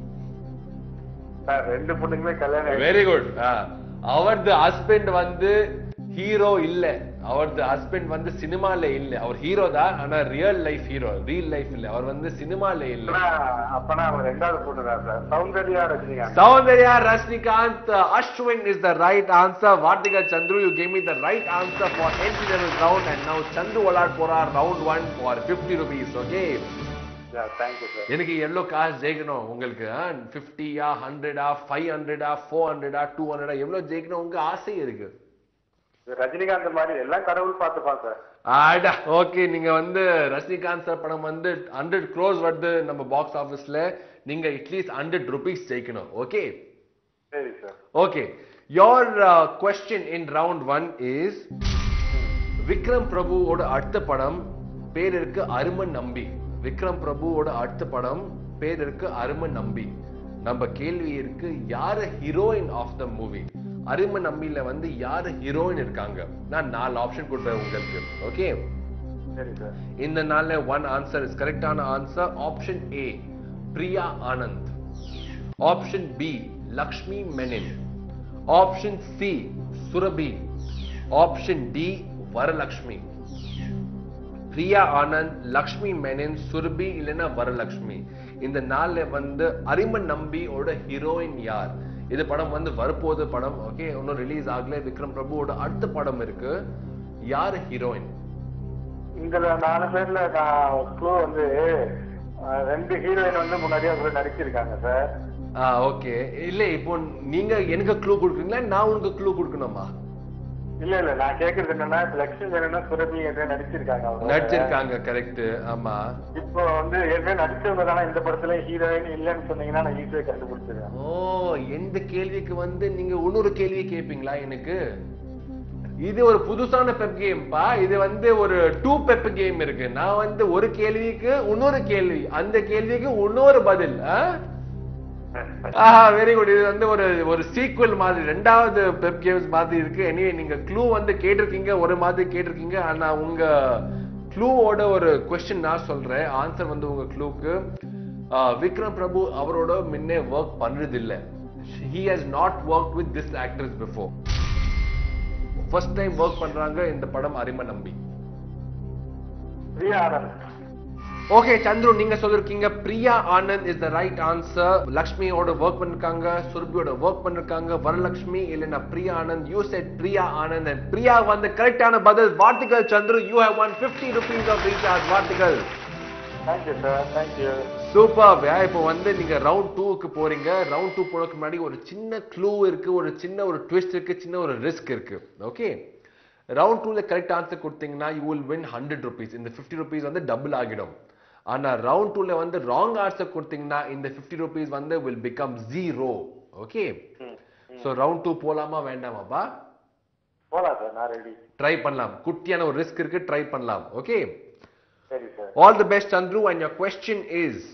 சார் ரெண்டு பொண்ணுக்குமே கல்யாணம் ஆயிடுச்சு. வெரி குட் அவரது ஹஸ்பண்ட் வந்து ஹீரோ இல்ல அவரது ஹஸ்பண்ட் வந்து சினிமால இல்ல அவர் ஹீரோ தான் ஆனா real life hero real life இல்ல அவர் வந்து சினிமால இல்ல அப்பனா- அப்பனா அவங்க ரெண்டாவது பொண்ணு தான் sir Soundarya Rajinikanth Soundarya Rajinikanth Ashwin is the right answer வார்த்திகா Chandru you came me the right answer for entry level round and now Chandu விளையாட போறார் round one for 50 rupees okay thank you sir எனக்கு எவ்வளோ காசு ஜெயிக்கணும் உங்களுக்கு ஃபிஃப்டியா ஹண்ட்ரடா ஃபைவ் ஹண்ட்ரடா ஃபோர் ஹண்ட்ரடா டூ ஹண்ட்ரடா எவ்வளோ ஜெயிக்கணும் உங்க ஆசை இருக்கு ரஜினிகாந்த் மாதிரி எல்லாம் கடவுள் பார்த்துப்பான் சார் ஆடா ஓகே நீங்க வந்து ரஜினிகாந்த் சார் படம் வந்து ஹண்ட்ரட் க்ரோஸ் வருது நம்ம பாக்ஸ் ஆஃபீஸ்ல நீங்க அட்லீஸ்ட் ஹண்ட்ரட் ருபீஸ் ஜெயிக்கணும் ஓகே சரி sir okay your question in round one is Vikram பிரபுவோட அடுத்த படம் பேர் இருக்கு அருமன் நம்பி விக்ரம் பிரபுவோட அடுத்த படம் பேர் இருக்கு அருமன் நம்பி நம்ம கேள்வி இருக்கு யாரு ஹீரோயின் ஆஃப் த மூவி அருமன் நம்பியில வந்து யாரு ஹீரோயின் இருக்காங்க நான் நாலு ஆப்ஷன் கொடுப்பேன் உங்களுக்கு ஓகே சரி சார் இந்த நாள்ல ஒன் ஆன்சர் இஸ் கரெக்டான answer option A Priya Anand option B Lakshmi Menon option C Surabhi option D Varalakshmi Priya Anand Lakshmi Menon Surabhi இல்லைன்னா வரலக்ஷ்மி இந்த நாள்ல வந்து அரிமன் நம்பியோட ஹீரோயின் யார் இது படம் வந்து வரப்போகுது படம் ஓகே இன்னும் ரிலீஸ் ஆகல விக்ரம் பிரபுவோட அடுத்த படம் இருக்கு யார் ஹீரோயின் இதுல நாலு பேர்ல நான் க்ளூ வந்து அஹ், ரெண்டு ஹீரோயின் வந்து முன்னாடியே கூட நடிச்சிருக்காங்க சார் ஆ ஓகே இல்ல இப்போ நீங்க எனக்கு க்ளூ கொடுக்குறீங்களா நான் உங்களுக்கு க்ளூ கொடுக்கணுமா இல்ல இல்ல நான் கேக்குறது என்னன்னா இப்ப லட்சுமி வேணும்னா சுரபி ஏற்கனவே நடிச்சிருக்காங்க அவங்க நடிச்சிருக்காங்க கரெக்ட் ஆமா இப்போ வந்து ஏற்கனவே நடிச்சவங்க தானே இந்த படத்துல ஹீரோயின் இல்லைன்னு சொன்னீங்கன்னா நான் ஈஸியா கண்டுபிடிச்சிருவேன் ஓ எந்த கேள்விக்கு வந்து நீங்க இன்னொரு கேள்வி கேட்பீங்களா எனக்கு இது ஒரு புதுசான பெப் கேம்பா இது வந்து ஒரு டூ பெப் கேம் இருக்கு நான் வந்து ஒரு கேள்விக்கு இன்னொரு கேள்வி அந்த கேள்விக்கு இன்னொரு பதில் ஆஹா வெரி குட் இது வந்து ஒரு ஒரு சீக்வல் மாதிரி ரெண்டாவது பெப் கேம்ஸ் மாதிரி இருக்கு எனிவே நீங்க க்ளூ வந்து கேட்டிருக்கீங்க ஒரு மாதிரி கேட்டிருக்கீங்க ஆனா உங்க க்ளூவோட ஒரு கொஸ்டின் நான் சொல்றேன் ஆன்சர் வந்து உங்க க்ளூக்கு விக்ரம் பிரபு அவரோட முன்னே ஒர்க் பண்றது இல்ல he has not worked with this actress before first time work பண்றாங்க இந்த படம் அரிம நம்பி பிரியா ஆனந்த் ஓகே சந்துரு நீங்க சொல்லிருக்கீங்க Priya Anand is the right answer லக்ஷ்மியோட ஒர்க் பண்ணிருக்காங்க சுர்பியோட ஒர்க் பண்ணிருக்காங்க வரலட்சுமி இல்லைன்னா Priya Anand you said Priya Anand and Priya வந்து கரெக்டான பதில் வார்த்தைகள் Chandru you have won 50 rupees of recharge வார்த்தைகள் தேங்க்யூ சார் தேங்க்யூ சூப்பர் இப்போ வந்து நீங்க ரவுண்ட் டூக்கு போறீங்க ரவுண்ட் டூ போறதுக்கு முன்னாடி ஒரு சின்ன க்ளூ இருக்கு ஒரு சின்ன ஒரு ட்விஸ்ட் இருக்கு சின்ன ஒரு ரிஸ்க் இருக்கு ஓகே ரவுண்ட் டூல கரெக்ட் ஆன்சர் கொடுத்தீங்கன்னா you will win hundred rupees இந்த ஃபிஃப்டி ருபீஸ் வந்து டபுள் ஆகிடும் ஆனா ரவுண்ட் டூல வந்து ராங் ஆன்சர் கொடுத்தீங்கன்னா இந்த ஃபிஃப்டி ருபீஸ் வந்து will become zero okay so round two போலாமா வேண்டாமாப்பா போலாம் சார் நான் ரெடி ட்ரை பண்ணலாம் குட்டியான ஒரு ரிஸ்க் இருக்கு ட்ரை பண்ணலாம் ஓகே சரி sir all the best Chandru and your question is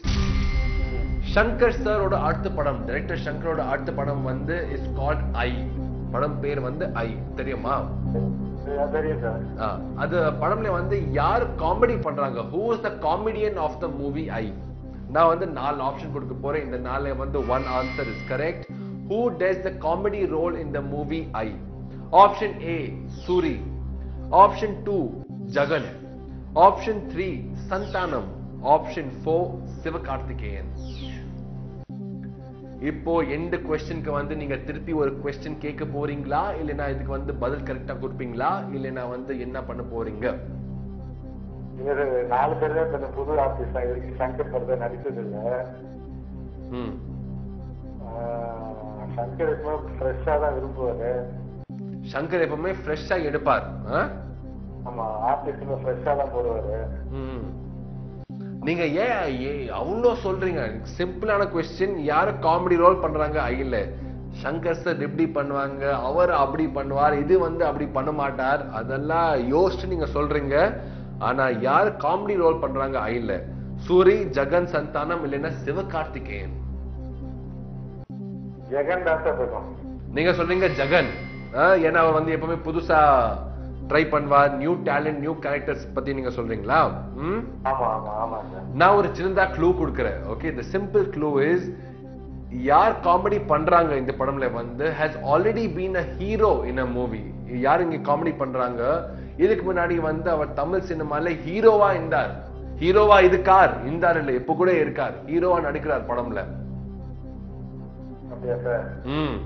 Shankar சாரோட அடுத்த படம் டைரக்டர் சங்கரோட அடுத்த படம் வந்து இஸ் கால்ட் ஐ படம் பேர் வந்து ஐ தெரியுமா தெரியும் சார் ஆ, அது படம்ல வந்து யார் காமெடி பண்றாங்க who is the comedian of the movie I நான் வந்து நாலு ஆப்ஷன் கொடுக்க போறேன் இந்த நாலு வந்து one answer is correct who does the comedy role in the movie I option A Soori option two Jagan option three Santhanam option four Sivakarthikeyan இப்போ எந்த கொஸ்டினுக்கு வந்து நீங்க திருப்பி ஒரு கொஸ்டின் கேட்க போறீங்களா இல்லைன்னா இதுக்கு வந்து பதில் கரெக்டா கொடுப்பீங்களா இல்லைன்னா வந்து என்ன பண்ண போறீங்க இவரு நாலு பேர் தான் இப்ப இந்த புது ஆர்டிஸ்ட் இது வரைக்கும் சங்கர் படத்தை நடிச்சது இல்ல ம் ஆஹ் சங்கர் எப்பவுமே ஃப்ரெஷ்ஷா தான் விரும்புவாரு சங்கர் எப்பவுமே ஃப்ரெஷ்ஷா எடுப்பார் ஆ? ஆமா ஆர்டிஸ்ட் ஃப்ரெஷ்ஷா தான் போடுவாரு ம். நீங்க ஏன் ஏ- அவ்வளோ சொல்றீங்க சிம்பிளான கொஸ்டின் யாரு காமெடி ரோல் பண்றாங்க இல்ல சங்கர் சார் இப்படி பண்ணுவாங்க அவர் அப்படி பண்ணுவார் இது வந்து அப்படி பண்ண மாட்டார் அதெல்லாம் யோசிச்சு நீங்க சொல்றீங்க ஆனா யார் காமெடி ரோல் பண்றாங்க இல்ல சூரி ஜெகன் சந்தானம் இல்லைன்னா சிவகார்த்திகேயன் ஜெகன் தான் சார் இருக்கும் நீங்க சொல்றீங்க ஜெகன் ஆ, ஏன்னா அவர் வந்து எப்பவுமே புதுசா ட்ரை பண்ணுவார் நியூ டேலண்ட் நியூ கேரக்டர்ஸ் பத்தி நீங்க சொல்றீங்களா ம் ஆமா ஆமா ஆமா சார் நான் ஒரு சின்னதா க்ளூ கொடுக்குறேன் okay the simple clue is யார் காமெடி பண்றாங்க இந்த படம்ல வந்து has already been a hero in a movie யார் இங்க காமெடி பண்றாங்க இதுக்கு முன்னாடி வந்து அவர் தமிழ் சினிமால ஹீரோவா இருந்தார் ஹீரோவா இருக்கார் இருந்தார் இல்ல இப்ப கூட இருக்கார் ஹீரோவா நடிக்கிறார் படம்ல அப்படியா சார் ம்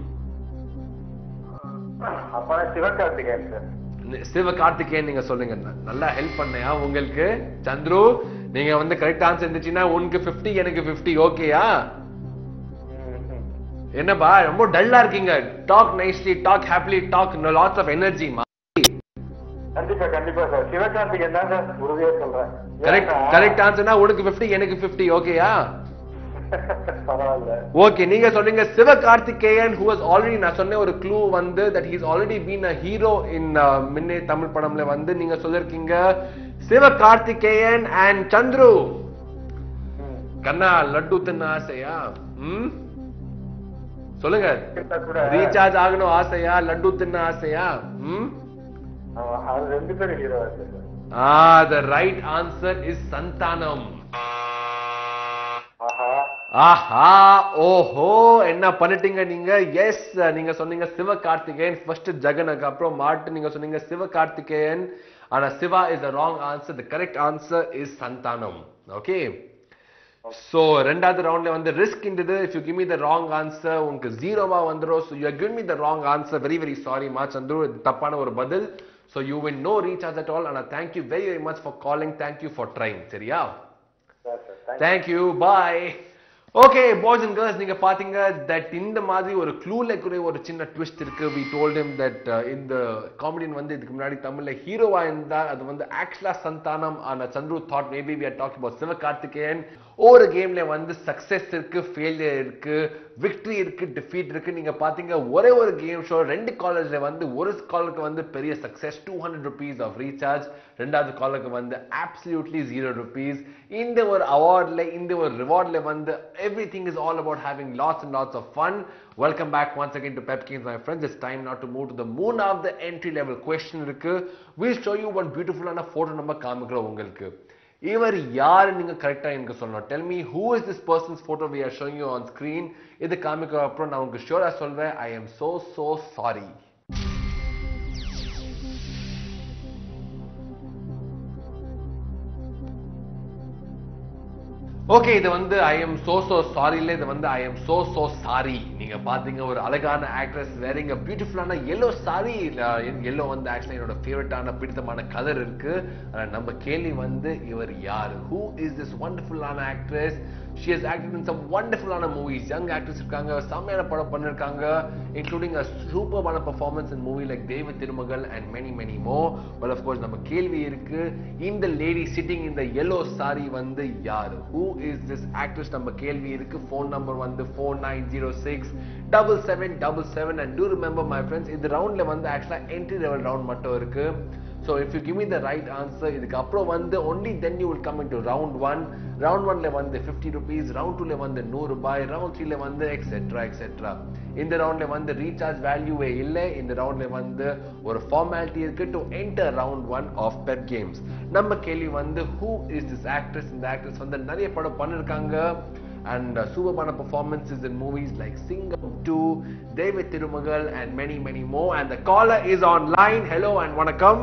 அப்ப சிவகார்த்திகேயன் சார் சிவகார்த்திகேயன் நீங்க சொல்லுங்க ந- நல்லா ஹெல்ப் பண்ணையா உங்களுக்கு சந்துரு நீங்க வந்து கரெக்ட் ஆன்சர் இருந்துச்சுன்னா உனக்கு 50 எனக்கு 50 ஓகேயா ம், ம். என்னப்பா ரொம்ப டல்லா இருக்கீங்க talk nicely talk happily talk lots of energy கண்டிப்பா கண்டிப்பா சார் சிவகார்த்திகேயன் தான் சார் உறுதியா சொல்றேன் கரெக்ட் ஏன்னா- கரெக்ட் ஆன்சர்னா உனக்கு 50 எனக்கு 50 ஓகேயா பரவாயில்ல ஓகே நீங்க சொல்றீங்க சிவகார்த்திகேயன் who has already நான் சொன்ன ஒரு க்ளூ வந்து that he's already been a hero in uh, மின்னே Tamil படம்ல வந்து நீங்க சொல்லிருக்கீங்க சிவகார்த்திகேயன் அண்ட் சந்துரு ம். கண்ணா லட்டு தின்ன ஆசையா ம் சொல்லுங்க கிட்ட கூட ரீசார்ஜ் ஆகணும் ஆசையா லட்டு தின்ன ஆசையா ம் ஆமா, அது ரெண்டு பேரும் hero sir Ah, the right answer is Santhanam ஆஹா ஆஹா ஓஹோ என்ன பண்ணிட்டீங்க நீங்க எஸ் நீங்க சொன்னீங்க சிவகார்த்திகேயன் ஃபர்ஸ்ட் ஜெகனுக்கு அப்புறம் மாட்டு நீங்க சொன்னீங்க சிவகார்த்திகேயன் ஆனா Siva is the wrong answer the correct answer is Santhanam okay so ரெண்டாவது ரவுண்ட்ல வந்து ரிஸ்க் இருந்தது if you give me the wrong answer உங்களுக்கு ஜீரோவா வந்துரும் so you give me the wrong answer very very sorry மா சந்துரு இது தப்பான ஒரு பதில் so you will no recharge at all ஆனா thank you very very much for calling thank you for trying சரியா sir sir thank Thank you. Bye. Okay boys and girls நீங்க பாத்தீங்க தட் இந்த மாதிரி ஒரு க்ளூல கூட ஒரு சின்ன ட்விஸ்ட் இருக்கு வி டோல்ட் him தட் இந்த காமெடியன் வந்து இதுக்கு முன்னாடி தமிழ்ல ஹீரோவா இருந்தா அது வந்து ஆக்சுவலா சந்தானம் ஆன Chandru thought maybe we are talking about Sivakarthikeyan ஒவ்வொரு கேம்ல வந்து சக்சஸ் இருக்கு ஃபெயிலியர் இருக்கு விக்டரி இருக்கு டிஃபீட் இருக்கு நீங்க பாத்தீங்க ஒரே ஒரு கேம் ஷோ ரெண்டு காலேஜ்ல வந்து ஒரு காலருக்கு வந்து பெரிய success two hundred rupees of recharge ரெண்டாவது காலருக்கு வந்து absolutely ஜீரோ ருபீஸ் இந்த ஒரு அவார்ட்ல இந்த ஒரு ரிவார்ட்ல வந்து everything is all about having lots and lots of fun welcome back once again to pep games my friends it's time now to move to the moon of the entry level question இருக்கு we'll show you one beautiful ஆன photo நம்ம காமிக்கிறோம் உங்களுக்கு இவர் யாரு நீங்க கரெக்டா எனக்கு சொல்லணும் tell me who is this persons photo we are showing you on screen இது காமிக்கிற அப்புறம் நான் உங்களுக்கு ஷோரா சொல்வேன் I am so so sorry okay இது வந்து ஐ எம் சோ சோ சாரில இது வந்து I am so so sorry நீங்க பாத்தீங்க ஒரு அழகான ஆக்ட்ரஸ் வேறிங் அ பியூட்டிஃபுல்லான எல்லோ சாரி எல்லோ வந்து ஆக்சுவலா என்னோட ஃபேவரட்டான பிடித்தமான கலர் இருக்கு ஆனா நம்ம கேள்வி வந்து இவர் யாரு ஹூ இஸ் திஸ் வண்டர்ஃபுல்லான actress she has acted in some வண்டர்ஃபுல்லான மூவிஸ் யங் ஆக்ட்ரஸ் இருக்காங்க செம்மையான படம் பண்ணிருக்காங்க இன்க்ளூடிங் அ சூப்பர்பான performance in movie like Deiva Thirumagal and many many more but of course நம்ம கேள்வி இருக்கு இந்த லேடி சிட்டிங் இந்த yellow சாரி வந்து யாரு ஹூ இஸ் திஸ் ஆக்ட்ரஸ் நம்ம கேள்வி இருக்கு ஃபோன் நம்பர் வந்து four nine zero six double seven double seven and to remember my friends இந்த ரவுண்ட்ல வந்து ஆக்சுவலா என்ட்ரி லெவல் ரவுண்ட் மட்டும் இருக்கு so if you give me the right answer இதுக்கு அப்புறம் வந்து only then you will come in into round one ரவுண்ட் ஒன்ல வந்து ஃபிஃப்டி ருபீஸ் ரவுண்ட் டூல வந்து நூறு ரூபாய் ரவுண்ட் த்ரீல வந்து எக்ஸெட்ரா எக்ஸெட்ரா இந்த ரவுண்ட்ல வந்து ரீசார்ஜ் வேல்யூவே இல்லை இந்த ரவுண்ட்ல வந்து ஒரு ஃபார்மாலிட்டி இருக்கு to enter round one of Pep Games நம்ம கேள்வி வந்து ஹூ இஸ் திஸ் ஆக்ட்ரஸ் இந்த ஆக்ட்ரஸ் வந்து நிறைய படம் பண்ணிருக்காங்க and uh, superbana performances in movies like Singam 2, David Tirumagal and many many more and the caller is online hello and vanakkam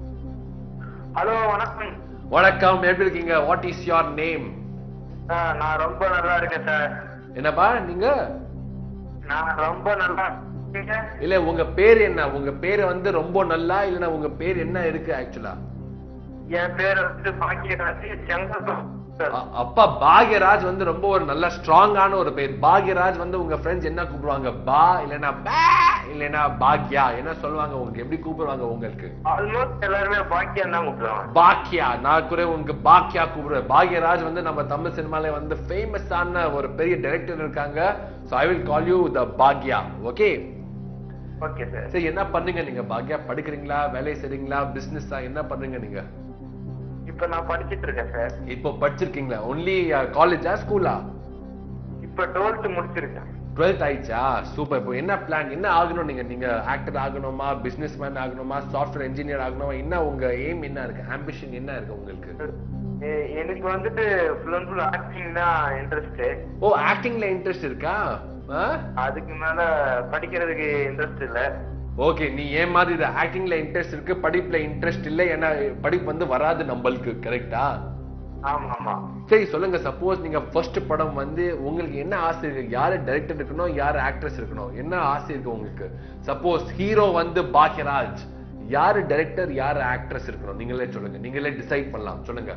hello வணக்கம் வணக்கம் எப்படி இருக்கீங்க what is your name sir நான் ரொம்ப நல்லா இருக்கேன் சார் என்னப்பா நீங்க நான் ரொம்ப நல்லா இருக்கேன் இல்ல உங்க பேர் என்ன உங்க பேர் வந்து ரொம்ப நல்லா இல்லனா உங்க பேர் என்ன இருக்கு ஆக்சுவலா என் பேர் வந்து பாக்கியராஜ் செங்கல் அப்பா பாக்யராஜ் வந்து ரொம்ப ஒரு நல்ல ஸ்ட்ராங்கான ஒரு பேர் பாக்யராஜ் வந்து உங்க ஃப்ரெண்ட்ஸ் என்ன கூப்பிடுவாங்க பா இல்லனா பே இல்லனா பாக்யா என்ன சொல்லுவாங்க உங்களுக்கு எப்படி கூப்பிடுவாங்க உங்களுக்கு ஆல்மோஸ்ட் எல்லாருமே பாக்கியம் தான் கூப்பிடுவாங்க பாக்யா நான் கூட உங்களுக்கு பாக்யா கூப்பிடுவேன் பாக்யராஜ் வந்து நம்ம தமிழ் சினிமால வந்து ஃபேமஸான ஒரு பெரிய டைரக்டர் இருக்காங்க so I will call you the பாக்யா ஓகே ஓகே சார் சரி என்ன பண்ணுங்க நீங்க பாக்யா படிக்கிறீங்களா வேலை செய்றீங்களா பிசினஸா என்ன பண்றீங்க நீங்க இப்ப நான் படிச்சிட்டு இருக்கேன் சார் இப்போ படிச்சிருக்கீங்களா ஒன்லி காலேஜா ஸ்கூலா இப்ப டுவெல்த் முடிச்சிருக்கேன் டுவெல்த் ஆயிடுச்சா சூப்பர் இப்போ என்ன பிளான் என்ன ஆகணும் நீங்க நீங்க ஆக்டர் ஆகணுமா பிசினஸ் மேன் ஆகணுமா சாஃப்ட்வேர் இன்ஜினியர் ஆகணுமா என்ன உங்க எய்ம் என்ன இருக்கு ஆம்பிஷன் என்ன இருக்கு உங்களுக்கு எ- எனக்கு வந்துட்டு ஃபுல் அண்ட் ஃபுல் ஆக்டிங் தான் இன்ட்ரெஸ்ட் ஓ ஆக்டிங்ல இன்ட்ரெஸ்ட் இருக்கா ஆ அதுக்கு மேல படிக்கிறதுக்கு இன்ட்ரெஸ்ட் இல்ல ஓகே நீ ஏன் மாதிரி இது ஆக்டிங்ல இன்ட்ரெஸ்ட் இருக்கு படிப்புல இன்ட்ரெஸ்ட் இல்ல ஏன்னா படிப்பு வந்து வராது நம்மளுக்கு கரெக்டா ஆமா ஆமா சரி சொல்லுங்க சப்போஸ் நீங்க ஃபர்ஸ்ட் படம் வந்து உங்களுக்கு என்ன ஆசை இருக்கு யாரு டைரக்டர் இருக்கணும் யாரு ஆக்ட்ரஸ் இருக்கணும் என்ன ஆசை இருக்கு உங்களுக்கு சப்போஸ் ஹீரோ வந்து பாக்யராஜ் யாரு டைரக்டர் யாரு ஆக்ட்ரஸ் இருக்கணும் நீங்களே சொல்லுங்க நீங்களே டிசைட் பண்ணலாம் சொல்லுங்க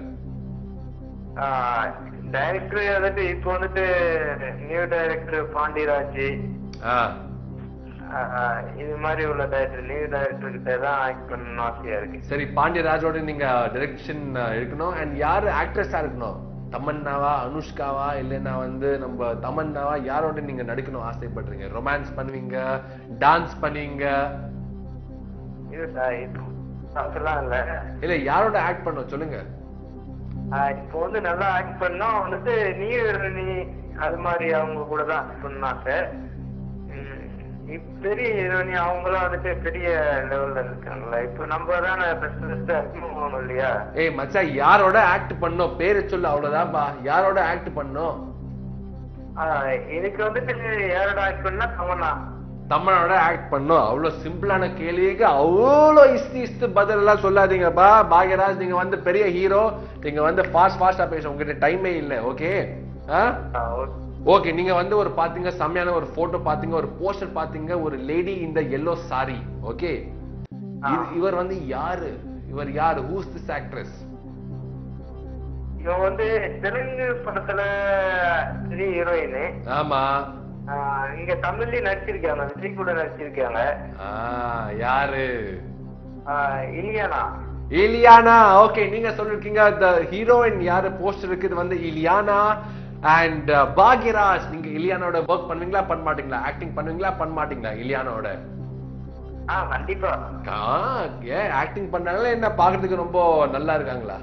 டைரக்டர் வந்துட்டு இப்போ வந்துட்டு நியூ டைரக்டர் பாண்டியராஜ் ஆ ஆஹ் இது மாதிரி உள்ள டைரக்டர் நியூ டைரக்டர் கிட்ட தான் ஆக்ட் பண்ணணும் ஆசையா இருக்கு சரி பாண்டியராஜோட நீங்க டைரக்ஷன் இருக்கணும் அண்ட் யாரு ஆக்ட்ரஸா இருக்கணும் தமன்னாவா அனுஷ்காவா இல்லைன்னா வந்து நம்ம தமன்னாவா யாரோட நீங்க நடிக்கணும் ஆசைப்படுறீங்க ரொமான்ஸ் பண்ணுவீங்க டான்ஸ் பண்ணுவீங்க இது சார் இப்போ அதெல்லாம் இல்ல இல்ல யாரோட ஆக்ட் பண்ணணும் சொல்லுங்க ஆஹ் இப்போ வந்து நல்லா ஆக்ட் பண்ணோம் வந்துட்டு நியூ நீ அது மாதிரி அவங்க கூட தான் ஆக்ட் பண்ணணும் ஆசை உம் இப்ப பெரிய ஹீரோனி அவங்களாம் வந்துட்டு பெரிய லெவல்ல இருக்காங்கல்ல இப்போ நம்ம தானே பெஸ்ட் பெஸ்ட் ஆகணும் இல்லையா ஏய் மச்சான் யாரோட ஆக்ட் பண்ணோம் பேரை சொல்லு அவ்வளவுதான்பா யாரோட ஆக்ட் பண்ணோம் ஆஹ் எனக்கு வந்துட்டு யாரோட ஆக்ட் பண்ணா தமன்னா தமிழோட ஆக்ட் பண்ணோம் அவ்வளவு சிம்பிளான கேள்விக்கு அவ்வளோ இஸ்தி இஸ்து பதில் எல்லாம் சொல்லாதீங்கப்பா பாக்யராஜ் நீங்க வந்து பெரிய ஹீரோ நீங்க வந்து ஃபாஸ்ட் ஃபாஸ்டா பேச உங்ககிட்ட டைமே இல்லை ஓகே ஆ ஆஹ் okay. ஓகே நீங்க வந்து ஒரு பாத்தீங்க செம்மையான ஒரு போட்டோ பாத்தீங்க ஒரு போஸ்டர் பாத்தீங்க ஒரு லேடி இந்த எல்லோ சாரி ஓகே இவர் வந்து யாரு இவர் யாரு ஹூஸ் திஸ் ஆக்ட்ரஸ் இவன் வந்து தெலுங்கு படத்துல பெரிய ஹீரோயின் ஆமா இங்க தமிழ்லயும் நடிச்சிருக்காங்க விஜய் கூட நடிச்சிருக்காங்க ஆ, யாரு ஆஹ் இலியானா இலியானா ஓகே நீங்க சொல்லிருக்கீங்க த ஹீரோயின் யாரு போஸ்டர் இருக்கு இது வந்து இலியானா அண்ட் பாக்யராஜ் நீங்க இலியானோட ஒர்க் பண்ணுவீங்களா பண்ண மாட்டீங்களா ஆக்டிங் பண்ணுவீங்களா பண்ண மாட்டீங்களா இலியானோட ஆ கண்டிப்பா ஆ, ஏன் ஆக்டிங் பண்ணாங்களா என்ன பாக்குறதுக்கு ரொம்ப நல்லா இருக்காங்களா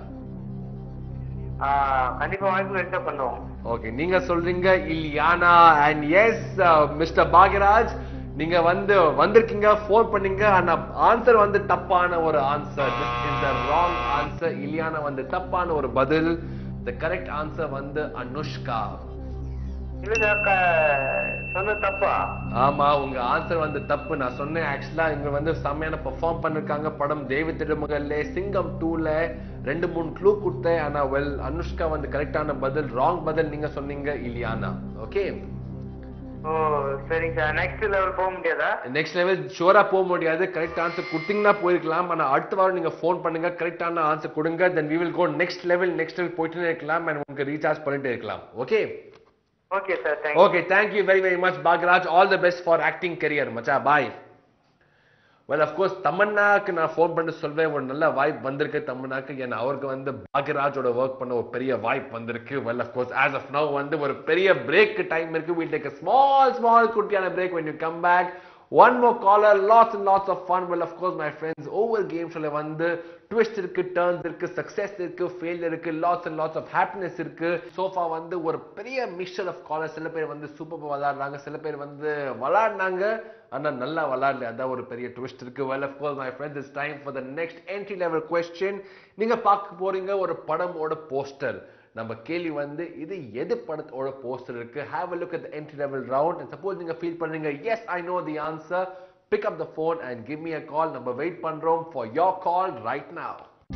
ஆஹ் கண்டிப்பா வாய்ப்பு கிடைச்சா பண்ணுவோம் ஓகே நீங்க சொல்றீங்க Ileana and yes mister Bhagyaraj நீங்க வந்து வந்திருக்கீங்க ஃபோன் பண்ணீங்க ஆனா ஆன்சர் வந்து தப்பான ஒரு answer this is the wrong answer Ileana வந்து தப்பான ஒரு பதில் த கரெக்ட் ஆன்சர் வந்து அனுஷ்கா இல்ல சொன்ன தப்பா ஆமா உங்க ஆன்சர் வந்து தப்பு நான் சொன்னேன் ஆக்சுவலா இவங்க வந்து செம்மையான பெர்ஃபார்ம் பண்ணிருக்காங்க படம் தேவி திருமகல்ல சிங்கம் டூல ரெண்டு மூணு க்ளூ கொடுத்தேன் ஆனா வெல் அனுஷ்கா வந்து கரெக்டான பதில் ராங் பதில் நீங்க சொன்னீங்க இலியானா ஓகே ஓ சரிங்க சார் நெக்ஸ்ட் லெவல் போக முடியாதா நெக்ஸ்ட் லெவல் ஷுவரா போக முடியாது கரெக்ட் ஆன்சர் கொடுத்தீங்கன்னா போயிருக்கலாம் ஆனா அடுத்த வாரம் நீங்க ஃபோன் பண்ணுங்க கரெக்டான ஆன்சர் கொடுங்க then we will go next level next level போயிட்டே இருக்கலாம் அண்ட் உங்களுக்கு ரீசார்ஜ் பண்ணிட்டே இருக்கலாம் okay okay sir thank you okay thank you very very much Bhagyaraj all the best for acting career மச்சா பாய் வெல் அஃப்கோர்ஸ் தமன்னாக்கு நான் ஃபோன் பண்ணி சொல்வேன் ஒரு நல்ல வாய்ப்பு வந்திருக்கு தமன்னாக்கு ஏன்னா அவருக்கு வந்து பாக்யராஜோட ஒர்க் பண்ண ஒரு பெரிய வாய்ப்பு வந்திருக்கு well of course as of now வந்து ஒரு பெரிய பிரேக் டைம் இருக்கு வீல் டேக் ஸ்மால் ஸ்மால் குட்டியான break when you come back one more caller lots and lots of fun well of course my friends ஒவ்வொரு கேம்ஸ்ல வந்து ட்விஸ்ட் இருக்கு டர்ன்ஸ் இருக்கு சக்சஸ் இருக்கு ஃபெயிலியர் இருக்கு lots and lots of happiness இருக்கு சோஃபா வந்து ஒரு பெரிய மிக்சர் ஆஃப் காலர் சில பேர் வந்து சூப்பர் விளையாடுறாங்க சில பேர் வந்து விளையாடினாங்க ஆனா நல்லா விளையாடல அதான் ஒரு பெரிய ட்விஸ்ட் இருக்கு well of course my friends it's time for the next entry level question நீங்க பார்க்க போறீங்க ஒரு படமோட போஸ்டர் நம்ம கேள்வி வந்து இது எது படத்தோட போஸ்டர் இருக்கு have a look at the entry level round and suppose நீங்க ஃபீல் பண்றீங்க yes i know the answer pick up the phone and give me a call நம்ம வெயிட் பண்றோம் for your call right now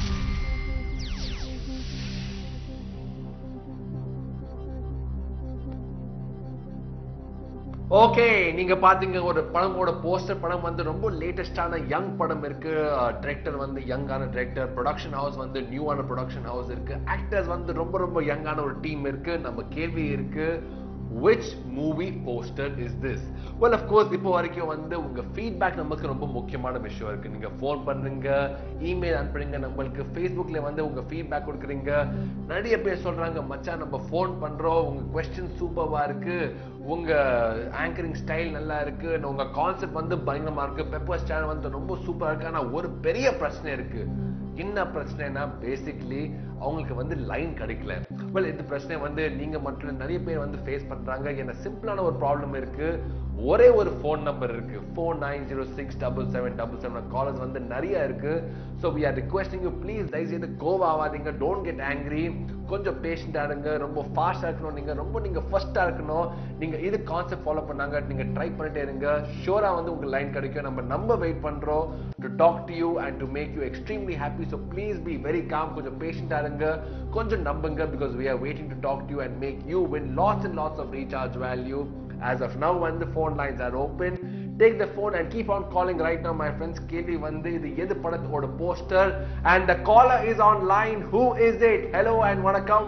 okay நீங்க பாத்தீங்க ஒரு படமோட போஸ்டர் படம் வந்து ரொம்ப லேட்டஸ்டான யங் படம் இருக்கு டிரெக்டர் வந்து யங்கான டிரெக்டர் ப்ரொடக்ஷன் ஹவுஸ் வந்து நியூவான ப்ரொடக்ஷன் ஹவுஸ் இருக்கு ஆக்டர்ஸ் வந்து ரொம்ப ரொம்ப யங்கான ஒரு டீம் இருக்கு நம்ம கேள்வி இருக்கு which movie poster is this well of course இப்போ வரைக்கும் வந்து உங்க feedback நமக்கு ரொம்ப முக்கியமான விஷயம் இருக்கு நீங்க ஃபோன் பண்றீங்க இமெயில் அனுப்புறீங்க நம்மளுக்கு ஃபேஸ்புக்ல வந்து உங்க ஃபீட்பேக் கொடுக்குறீங்க நிறைய பேர் சொல்றாங்க மச்சான் நம்ம ஃபோன் பண்றோம் உங்க கொஸ்டின் சூப்பர்வா இருக்கு உங்க ஆங்கரிங் ஸ்டைல் நல்லா இருக்கு உங்க கான்செப்ட் வந்து பயங்கரமா இருக்கு பெப்பர் சேனல் வந்து ரொம்ப சூப்பரா இருக்கு ஆனா ஒரு பெரிய பிரச்சனை இருக்கு என்ன பிரச்சனைனா பேசிக்லி அவங்களுக்கு வந்து லைன் கிடைக்கல வெல் இந்த பிரச்சனை வந்து நீங்க மட்டும் இல்ல, நிறைய பேர் வந்து ஃபேஸ் பண்றாங்க என்ன சிம்பிளான ஒரு ப்ராப்ளம் இருக்கு ஒரே ஒரு ஃபோன் நம்பர் இருக்கு four nine zero six double seven double seven callers வந்து நிறைய இருக்கு so we are requesting you please தயவுசெய்து கோவா ஆகாதீங்க டோன்ட் கெட் ஆங்கிரி கொஞ்சம் பேஷண்டா இருங்க ரொம்ப ஃபாஸ்டா இருக்கணும் நீங்க ரொம்ப நீங்க ஃபர்ஸ்டா இருக்கணும் நீங்க இது கான்செப்ட் ஃபாலோ பண்ணாங்க நீங்க ட்ரை பண்ணிட்டே இருங்க ஷோரா வந்து உங்க லைன் கிடைக்கும் நம்ம நம்ம வெயிட் பண்றோம் to talk to you and to make you extremely happy so please be very calm கொஞ்சம் பேஷண்டா இருங்க கொஞ்சம் நம்புங்க because we are waiting to talk to you and make you win lots and lots of recharge value as of now when the phone lines are open take the phone and keep on calling right now my friends கேள்வி வந்து இது எது படத்தோட poster and the caller is online who is it hello and வணக்கம்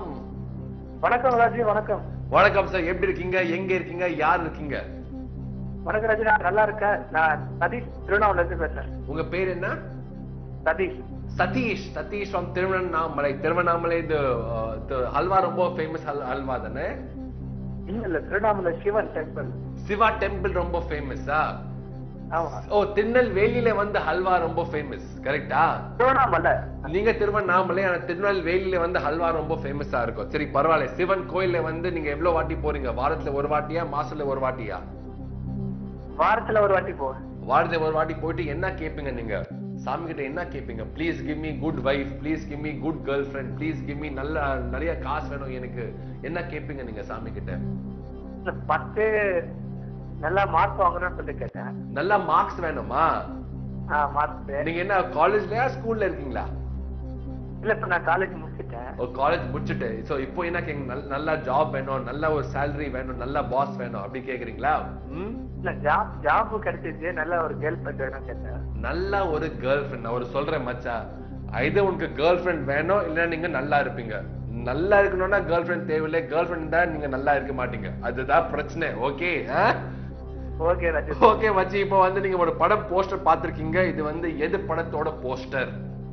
வணக்கம் ராஜி வணக்கம் வணக்கம் சார் எப்படி இருக்கீங்க எங்க இருக்கீங்க யார் இருக்கீங்க வணக்கம் ராஜி நான் நல்லா இருக்கேன் நான் சதீஷ் திருவண்ணாமலை இருந்து பேசுறேன் உங்க பேர் என்ன சதீஷ் சதீஷ் சதீஷ் from திருவண்ணாமலை திருவண்ணாமலை இது அஹ், இது ஹல்வா ரொம்ப ஃபேமஸ் ஹல்வா தானே இல்ல இல்ல திருவண்ணாமலை சிவன் டெம்பிள் சிவா டெம்பிள் ரொம்ப ஃபேமஸா ஆமா ஓ திருநெல்வேலியில வந்து ஹல்வா ரொம்ப ஃபேமஸ் கரெக்டா திருவண்ணாமலை நீங்க திருவண்ணாமலை ஆனா திருநெல்வேலியில வந்து ஹல்வா ரொம்ப ஃபேமஸா இருக்கும் சரி பரவாயில்ல சிவன் கோயில்ல வந்து நீங்க எவ்வளவு வாட்டி போறீங்க வாரத்துல ஒரு வாட்டியா மாசத்துல ஒரு வாட்டியா வாரத்துல ஒரு வாட்டி போவேன் வாரத்துல ஒரு வாட்டி போயிட்டு என்ன கேப்பீங்க நீங்க சாமி கிட்ட என்ன கேப்பீங்க please give me good wife please give me good girl friend please give me நல்ல நிறைய காசு வேணும் எனக்கு என்ன கேப்பீங்க நீங்க சாமி கிட்ட இல்ல, பத்து நல்லா மார்க் வாங்கணும்னு சொல்லி கேட்டேன் நல்ல மார்க்ஸ் வேணுமா ஆ மார்க் நீங்க என்ன காலேஜ்லயா ஸ்கூல்ல இருக்கீங்களா இல்ல இப்ப நான் காலேஜ் முடிச்சிட்டேன் ஒரு காலேஜ் முடிச்சுட்டு சோ இப்போ என்ன கேங்க நல்ல- நல்ல ஜாப் வேணும் நல்ல ஒரு salary வேணும் நல்ல பாஸ் வேணும் அப்படி கேக்குறீங்களா ம் இல்ல ஜாப் ஜாப் கிடைச்சிச்சு நல்ல ஒரு கேர்ள் ஃபிரெண்ட் வேணும் கேட்டேன் நல்ல ஒரு கேர்ள் ஃப்ரெண்ட் நான் ஒரு சொல்றேன் மச்சா இது உனக்கு கேர்ள் ஃப்ரெண்ட் வேணும் இல்லைன்னா நீங்க நல்லா இருப்பீங்க நல்லா இருக்கணும்னா கேர்ள் ஃப்ரெண்ட் தேவையில்லை கேர்ள் ஃப்ரெண்ட் தான் நீங்க நல்லா இருக்க மாட்டீங்க அதுதான் பிரச்சனை ஓகே ஓகே ராஜு ஓகே மச்சி இப்போ வந்து நீங்க ஒரு படம் போஸ்டர் பார்த்திருக்கீங்க இது வந்து எது படத்தோட போஸ்டர்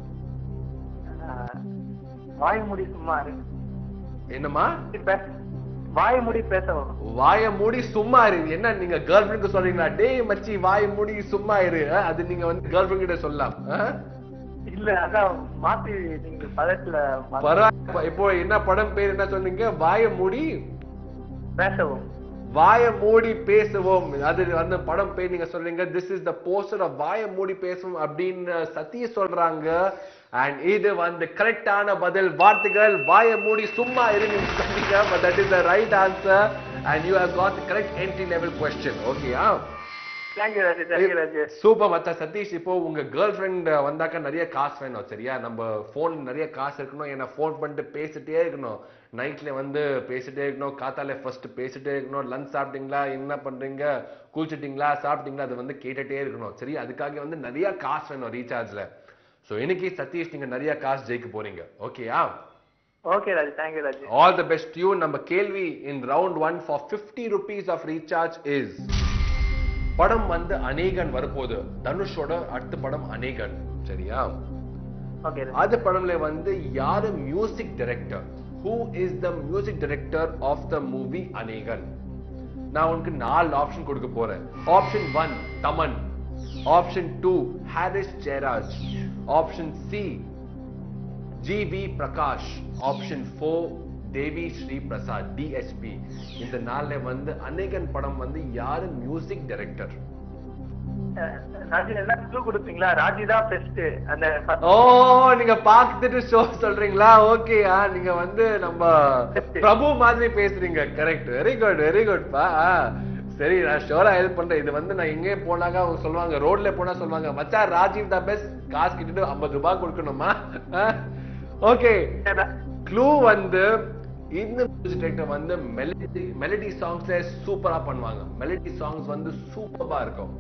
ஆஹ், வாய் மூடி சும்மா இரு. என்னமா பே- வாய் மூடி பேசவும் வாய மூடி சும்மா இரு என்ன நீங்க கேர்ள் ஃப்ரெண்ட் சொல்றீங்களா டேய் மச்சி வாய மூடி சும்மா இரு அஹ், அது நீங்க வந்து கேர்ள் ஃப்ரெண்ட் கிட்ட சொல்லலாம் அஹ்? இல்ல அதான் மாத்தி நீங்க பதத்துல மாத்தி பரவாயில்ல இப்போ என்ன படம் பேர் என்ன சொன்னீங்க வாய மூடி பேசவும் வாய மூடி பேசுவோம் அது அந்த படம் பேர் நீங்க சொல்றீங்க this is the poster of Vaaya Moodi பேசுவோம் அப்படின்னு சத்திய சொல்றாங்க அண்ட் இது வந்து கரெக்டான பதில் வார்த்தைகள் வாய மூடி சும்மா இரு நீங்க சொன்னீங்க but that is the right answer and you have got correct entry level question ஓகேயா thank you Raju thank you Raju super மச்சா சதீஷ் இப்போ உங்க கேர்ள் ஃப்ரெண்ட் வந்தாக்கா நிறைய காசு வேணும் சரியா நம்ம போன் நிறைய காசு இருக்கணும் ஏன்னா ஃபோன் பண்ணிட்டு பேசிட்டே இருக்கணும் நைட்ல வந்து பேசிட்டே இருக்கணும் காத்தால ஃபர்ஸ்ட் பேசிட்டே இருக்கணும் லஞ்ச் சாப்பிட்டீங்களா என்ன பண்றீங்க குளிச்சிட்டீங்களா சாப்பிட்டீங்களா அது வந்து கேட்டுட்டே இருக்கணும் சரி அதுக்காக வந்து நிறைய காசு வேணும் ரீசார்ஜ்ல ஸோ இன்னைக்கு சதீஷ் நீங்க நிறைய காசு ஜெயிக்க போறீங்க ஓகேயா okay Raju thank you Raju all the best you நம்ம கேள்வி in round one for fifty rupees of recharge is படம் வந்து அநேகன் வரப்போகுது தனுஷோட அடுத்த படம் அநேகன் சரியா ஓகே ராஜு அது படம்ல வந்து யாரு music director who is the music director of the movie Anegan நான் உனக்கு நாலு ஆப்ஷன் கொடுக்க போறேன் option one Thaman option two Harris Jayaraj option C G V Prakash option four Devi Sri Prasad DSP இந்த நாள்ல வந்து அநேகன் படம் வந்து யாரு மியூசிக் டைரக்டர் அஹ், ராஜு என்ன க்ளூ கொடுப்பீங்களா ராஜு தான் பெஸ்ட் அந்த first- ஓ நீங்க பார்த்துட்டு ஷோ சொல்றீங்களா ஓகேயா நீங்க வந்து நம்ம பிரபு மாதிரி பேசுறீங்க correct very good very good பா சரி நான் ஷோரா ஹெல்ப் பண்றேன் இது வந்து நான் எங்கே போனாங்க அவங்க சொல்லுவாங்க ரோட்ல போனா சொல்லுவாங்க மச்சான் ராஜீவ் தான் பெஸ்ட் காசு கிட்டு ஐம்பது ரூபாய் கொடுக்கணுமா ஓகே க்ளூ வந்து இந்த மியூசிக் டைரக்டர் வந்து மெலடி மெலடி சாங்ஸ்ல சூப்பரா பண்ணுவாங்க மெலடி சாங்ஸ் வந்து சூப்பரா இருக்கும்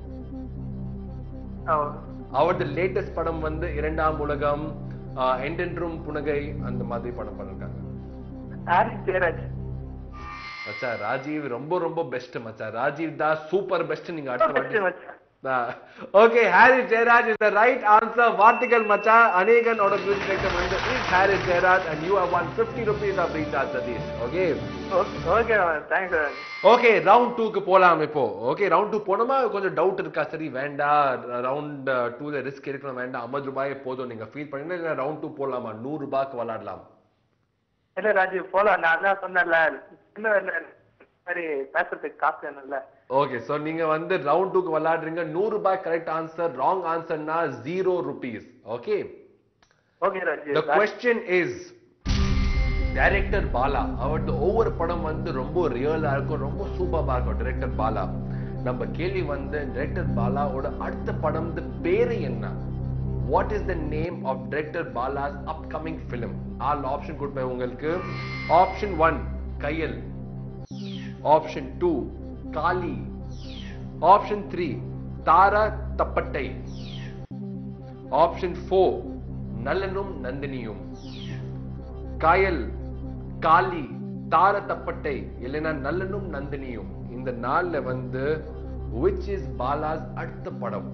ஓ, அவரது லேட்டஸ்ட் படம் வந்து இரண்டாம் உலகம் ஆஹ், என்றென்றும் புனகை அந்த மாதிரி படம் பண்ணிருக்காங்க ஹாரிஸ் ஜெயராஜ் மச்சா ராஜீவ் ரொம்ப ரொம்ப பெஸ்ட் மச்சா ராஜீவ் தான் சூப்பர் பெஸ்ட் நீங்க அடுத்த பெஸ்ட் வாட்டி மச்சான் okay Harry Jayaraj is the right answer வார்த்தைகள் மச்சா அநேகனோட மியூசிக் டைரக்டர் வந்து is Harry Jayaraj and you have won 50 rupees of recharge Satish okay okay thanks Raju okay round டூக்கு போலாம் இப்போ ஓகே ரவுண்ட் டூ போனோமா கொஞ்சம் டவுட் இருக்கா சரி வேண்டாம் ரவுண்ட் டூல ரிஸ்க் எடுக்கணும் வேண்டாம் ஐம்பது ரூபாயே போதும் நீங்க ஃபீல் பண்ணீங்கன்னா இல்லை ரவுண்ட் டூ போடலாமா நூறு ரூபாய்க்கு விளாடலாம் இல்ல ராஜு போலாம் நான் தான் சொன்னேன்ல இன்னும் இல்ல இந்த மாதிரி பேசுறதுக்கு காசு வேணும்ல ஓகே சோ நீங்க வந்து ரவுண்ட் டூக்கு விளையாடுறீங்க நூறு ரூபாய் கரெக்ட் ஆன்சர் ராங் ஆன்சர்னா zero rupees okay okay Raju the question is director Bala அவரது ஒவ்வொரு படம் வந்து ரொம்ப ரியலா இருக்கும் ரொம்ப சூப்பரா இருக்கும் டைரக்டர் பாலா நம்ம கேள்வி வந்து டைரக்டர் பாலாவோட அடுத்த படம் பேரு என்ன what is the name of director Bala's upcoming film all option கொடுப்பேன் உங்களுக்கு option one Kayal option two Kaali option three Thaarai Thappattai option four Nalanum Nandhiniyum Kayal காளி தார தப்பட்டை இல்லைன்னா நல்லனும் நந்தினியும் இந்த நாள்ல வந்து which is பாலாஸ் அடுத்த படம்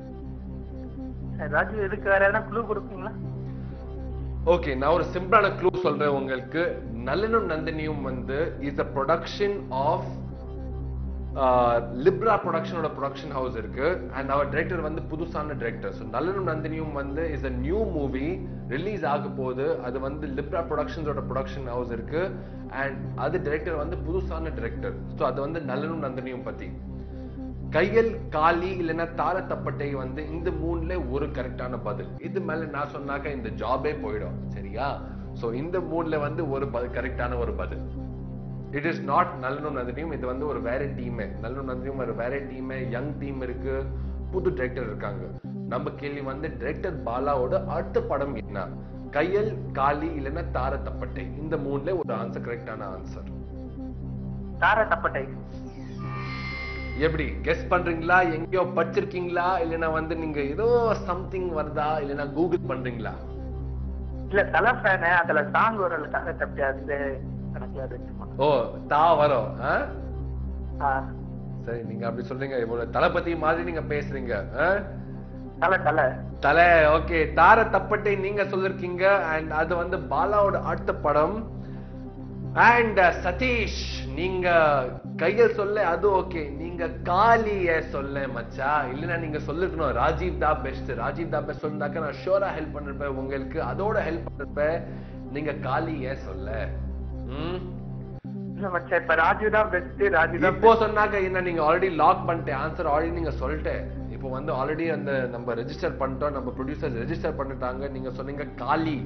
ராஜு இதுக்கு வேற எதனா க்ளூ கொடுப்பீங்களா ஓகே நான் ஒரு சிம்பிளான க்ளூ சொல்றேன் உங்களுக்கு நல்லனும் நந்தினியும் வந்து is a production of Libra ப்ரொடக்ஷனோட ப்ரொடக்ஷன் ஹவுஸ் இருக்கு அண்ட் அவர் டைரக்டர் வந்து புதுசான டைரக்டர் ஸோ நல்லனும் நந்தினியும் வந்து is a new movie release ஆக போகுது அது வந்து லிப்ரா ப்ரொடக்ஷன்ஸோட ப்ரொடக்ஷன் ஹவுஸ் இருக்கு அண்ட் அது டைரக்டர் வந்து புதுசான டைரக்டர் ஸோ அது வந்து நல்லனும் நந்தினியும் பத்தி கையல் காளி இல்லைன்னா தார தப்பட்டை வந்து இந்த மூணுல ஒரு கரெக்டான பதில் இது மேல நான் சொன்னாக்க இந்த ஜாபே போயிடும் சரியா சோ இந்த மூணுல வந்து ஒரு கரெக்டான ஒரு பதில் இட் இஸ் நாட் நல்லனும் நந்தினியும் இது வந்து ஒரு வேற டீமே நல்லனும் நந்தினியும் ஒரு வேற டீமே யங் டீம் இருக்கு புது டைரக்டர் இருக்காங்க நம்ம கேள்வி வந்து டைரக்டர் பாலாவோட அடுத்த படம் என்ன கையல் காளி இல்லைன்னா தார தப்பட்டை இந்த மூணுல ஒரு ஆன்சர் கரெக்டான ஆன்சர் தார தப்பட்டை எப்படி கெஸ் பண்றீங்களா எங்கேயோ படிச்சிருக்கீங்களா இல்லைன்னா வந்து நீங்க ஏதோ சம்திங் வருதா இல்லைன்னா கூகுள் பண்றீங்களா இல்ல தலை ஃபேனு அதுல சாங் வரல கரெக்ட் அப்படி அந்த கணக்குல இருந்துச்சுமா ஓ தா வரும் ஆ? ஆ, சரி நீங்க அப்படி சொல்றீங்க இவ்வளவு தளபதி மாதிரி நீங்க பேசுறீங்க ஆ? தலை தலை தலை ஓகே தார தப்பட்டை நீங்க சொல்லிருக்கீங்க அண்ட் அது வந்து பாலாவோட அடுத்த படம் அண்ட் சதீஷ் நீங்க கையில் சொல்ல அது ஓகே நீங்க காலிய சொல்ல மச்சா இல்லைன்னா நீங்க சொல்லிருக்கணும் ராஜீவ் தா பெஸ்ட் ராஜீவ் தா பெஸ்ட் சொன்னாக்க நான் ஷோரா ஹெல்ப் பண்ணிருப்பேன் உங்களுக்கு அதோட ஹெல்ப் பண்ணிருப்பேன் நீங்க காலிய சொல்ல ம் இல்ல மச்சான் இப்ப ராஜு தான் பெஸ்ட் ராஜு தான் இப்போ சொன்னாக்க என்ன நீங்க ஆல்ரெடி லாக் பண்ணிட்டேன் ஆன்சர் ஆல்ரெடி நீங்க சொல்லிட்டேன் இப்போ வந்து ஆல்ரெடி அந்த நம்ம ரெஜிஸ்டர் பண்ணிட்டோம் நம்ம ப்ரொடியூசர்ஸ் ரெஜிஸ்டர் பண்ணிட்டாங்க நீங்க சொன்னீங்க காலி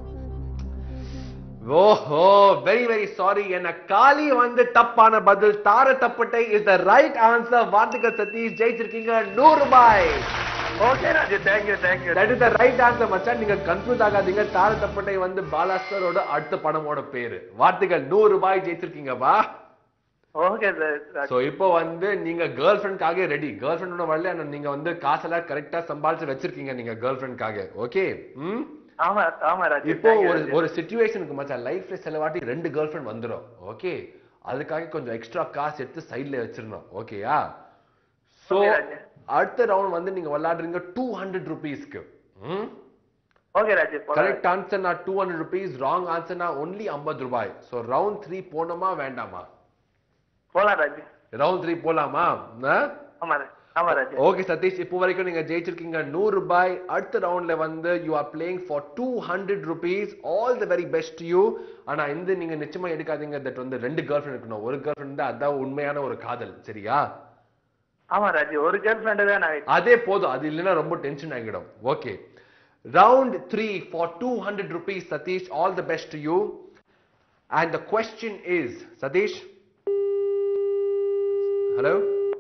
ஓஹோ வெரி வெரி சாரி என்ன காலி வந்து தப்பான பதில் Thaarai Thappattai is the right answer வார்த்திகர் சதீஷ் ஜெயிச்சிருக்கீங்க நூறு ரூபாய் okay Raju thank you thank you that is the right answer மச்சான் நீங்க கன்ஃபியூஸ் ஆகாதீங்க தார தப்பட்டை வந்து பாலாஸ்கரோட அடுத்த படமோட பேரு வார்த்தைகள் நூறு ரூபாய் ஜெயிச்சிருக்கீங்க வா ஓகே சார் சோ இப்போ வந்து நீங்க கேர்ள் ஃப்ரெண்ட்காக ரெடி கேர்ள் ஃப்ரெண்ட் வரல ஆனா நீங்க வந்து காசெல்லாம் கரெக்டா சம்பாதிச்சு வச்சிருக்கீங்க நீங்க கேர்ள் ஃப்ரெண்ட்காக ஓகே ம் ஆமா ஆமா ராஜு இப்போ thank you, ஒரு ராஜு. ஒரு சுச்சுவேஷனுக்கு மச்சான் லைஃப்ல சில வாட்டி ரெண்டு கேர்ள் ஃப்ரெண்ட் வந்துரும் ஓகே அதுக்காக கொஞ்சம் எக்ஸ்ட்ரா காசு எடுத்து சைடுல வச்சிரணும் ஓகேயா சோ Okay, ராஜு. அடுத்த ரவுண்ட் வந்து நீங்க விளையாடுறீங்க டூ ஹண்ட்ரட் ருபீஸ்க்கு ம் ஓகே ராஜு போலாம். கரெக்ட் ஆன்சர்னா டூ ஹண்ட்ரட் ருபீஸ் ராங் ஆன்சர்னா ஒன்லி ஐம்பது ரூபாய் சோ ரவுண்ட் த்ரீ போனோமா வேண்டாமா போலாம் ராஜு ரவுண்ட் த்ரீ போலாமா ஆ? ஆமா ராஜு ஆமா ராஜு ஓகே சதீஷ் இப்போ வரைக்கும் நீங்க ஜெயிச்சிருக்கீங்க நூறு ரூபாய் அடுத்த ரவுண்ட்ல வந்து you are playing for two hundred rupees all the very best you ஆனா இந்த நீங்க நிச்சயமா எடுக்காதீங்க தட் வந்து ரெண்டு கேர்ள் ஃப்ரெண்ட் இருக்கணும் ஒரு கேர்ள் ஃப்ரெண்ட் அதான் உண்மையான ஒரு காதல் சரியா ஆமா ராஜு ஒரு கேர்ள் ஃப்ரெண்டு தான் நான் அதே போதும் அது இல்லைன்னா ரொம்ப டென்ஷன் ஆகிடும் okay round three for two hundred rupees Satish all the best you and the question is Satish hello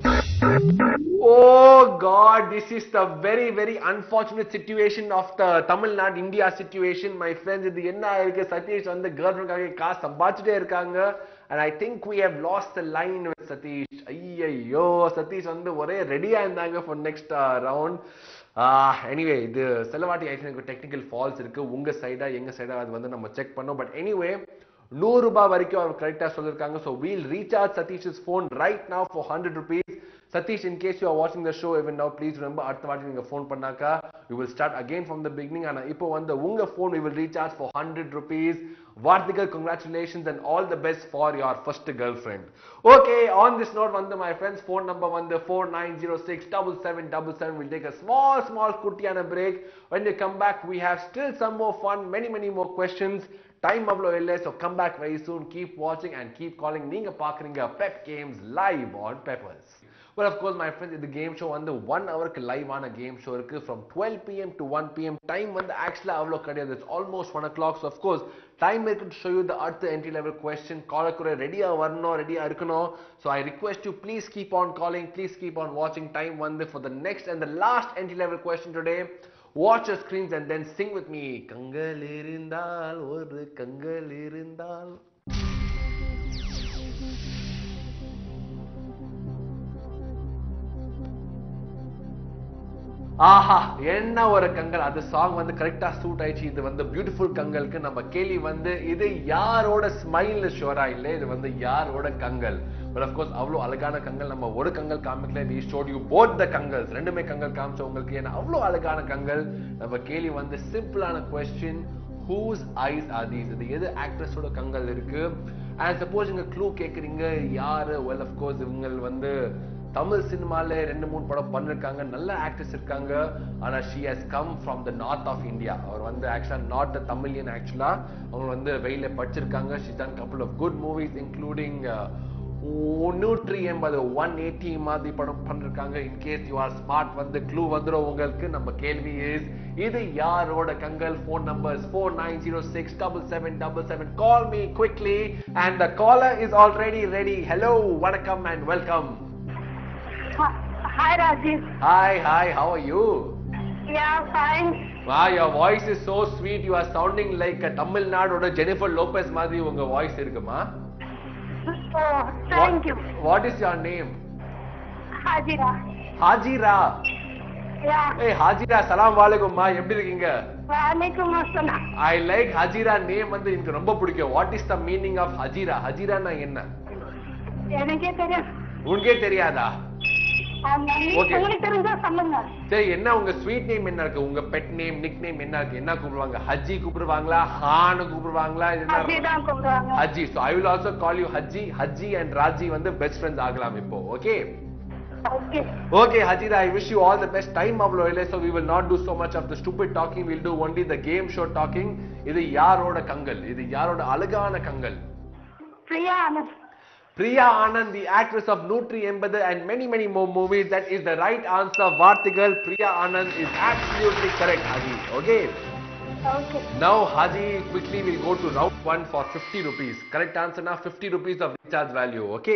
Oh God, this is the very, very unfortunate situation of the Tamil Nadu India situation, my friends. இது என்ன ஆயிருக்கு சதீஷ் வந்து கேர்ள் ஃப்ரெண்ட்காக காசு சம்பாதிச்சுட்டே இருக்காங்க and I think we have lost the line with Satish ஐயையோ சதீஷ் வந்து ஒரே ரெடியா இருந்தாங்க for next uh, round anyway இது சில வாட்டி ஆக்சுவலி டெக்னிக்கல் ஃபால்ஸ் இருக்கு உங்க சைடா எங்க சைடா அது வந்து நம்ம செக் பண்ணோம் பட் எனிவே நூறு ரூபாய் வரைக்கும் அவர் கரெக்டா சொல்லிருக்காங்க so we'll recharge சதீஷ்'s phone right now for 100 rupees Satish in case you are watching the show even now please remember அடுத்த வாட்டி நீங்க ஃபோன் பண்ணாக்கா we will start again from the beginning ஆனா இப்போ வந்து உங்க phone we will recharge for 100 rupees வார்த்திகர் congratulations and all the best for your first girlfriend okay on this note வந்து my friends phone number வந்து 49067777 we'll take a small small குட்டியான break when we come back we have still some more fun many many more questions time அவ்வளோ இல்லை so come back very soon keep வாட்சிங் அண்ட் கீப் காலிங் நீங்க பாக்குறீங்க Pep games live on Peppers well of course my friends இந்த கேம் ஷோ வந்து ஒன் ஹவருக்கு லைவான கேம் ஷோ இருக்கு from twelve PM to one PM time வந்து ஆக்சுவலாக அவ்வளோ கிடையாது it's almost one o'clock so of course time இருக்கு டு ஷோ யூ த அடுத்த என்ட்ரி லெவல் கொஸ்டின் காலர் கூட ரெடியாக வரணும் ரெடியாக இருக்கணும் so I request you please keep on calling please keep on வாட்சிங் டைம் வந்து for the next and the last entry level question today watch your screens and then sing with me கங்கள் இருந்தால் ஒரு கங்கள் இருந்தால் ஆஹா என்ன ஒரு கங்கல் அது சாங் வந்து கரெக்டா சூட் ஆயிடுச்சு இது வந்து பியூட்டிஃபுல் கங்கலுக்கு நம்ம கேள்வி வந்து இது யாரோட ஸ்மைல் ஷோரா இல்ல இது வந்து யாரோட கங்கல் பட் of course அவ்வளோ அழகான கங்கல் நம்ம ஒரு கங்கல் காமிக்கல we showed you both the கங்கல்ஸ் ரெண்டுமே கங்கல் காமிச்ச உங்களுக்கு ஏன்னா அவ்வளோ அழகான கங்கல் நம்ம கேள்வி வந்து சிம்பிளான question whose eyes are these இது எது ஆக்ட்ரஸோட கங்கல் இருக்கு அண்ட் சப்போஸ் இங்க க்ளூ கேக்குறீங்க யாரு வெல் of course இவங்க வந்து தமிழ் சினிமால ரெண்டு மூணு படம் பண்ணிருக்காங்க நல்ல ஆக்டர்ஸ் இருக்காங்க ஆனா she has come from the north of India அவர் வந்து ஆக்சுவலா நாட் தமிழியன் ஆக்சுவலா அவங்க வந்து வெளியில படிச்சிருக்காங்க she done couple of good movies including நூற்றி எண்பது ஒன் எயிட்டி மாதிரி படம் பண்ணிருக்காங்க இன்கேஸ் யூ ஆர் ஸ்மார்ட் வந்து க்ளூ வந்துடும் உங்களுக்கு நம்ம கேள்வி இஸ் இது யாரோட கங்கல் phone numbers four nine zero six double seven double seven call me quickly and the caller is already ready hello வணக்கம் and welcome Hi, Rajiv. Hi, hi, how are you? Yeah, fine. Wow, your voice is so sweet. You are sounding like a Tamil Nadoட Jennifer Lopez மாதிரி உங்க வாய்ஸ் இருக்குமா Oh, thank you. What is your name? Hajira. Hajira Yeah, ஏய் ஹாஜிரா சலாம் வாலேகும்மா எப்படி இருக்கீங்க வலைக்கும் அஸ்ஸலாம் ஐ லைக் ஹஜீரா நேம் வந்து எனக்கு ரொம்ப பிடிக்கும் what is the meaning of Hajira ஹஜீரானா என்ன எனக்கே தெரியும் உனக்கே தெரியாதா ஆமா, நீ Okay. உங்களுக்கு தெரிஞ்சா சொல்லுங்க சரி என்ன உங்க ஸ்வீட் நேம் என்ன இருக்கு உங்க பெட் நேம் நிக் நேம் என்ன இருக்கு என்ன கூப்பிடுவாங்க ஹஜ்ஜி கூப்பிடுவாங்களா ஹான்னு கூப்பிடுவாங்களா இது என்ன அப்படிதான் கூப்பிடுவாங்க ஹஜ்ஜி so i will also call you ஹஜ்ஜி ஹஜ்ஜி and ராஜி வந்து பெஸ்ட் ஃப்ரெண்ட்ஸ் ஆகலாம் இப்போ okay okay Okay, Hajira, I wish you all the best. Time அவ்வளோ இல்லை so we will not do so much of the stupid talking. We'll do only the game show talking. இது யாரோட கங்கல் இது யாரோட அழகான கங்கல் Priya Anand Priya Anand the actress of நூற்றி எண்பது and many many more movies that is the right answer வார்த்தைகள் Priya Anand is absolutely correct Haji okay okay now Haji quickly will go to round one for 50 rupees correct answer now 50 rupees of recharge value okay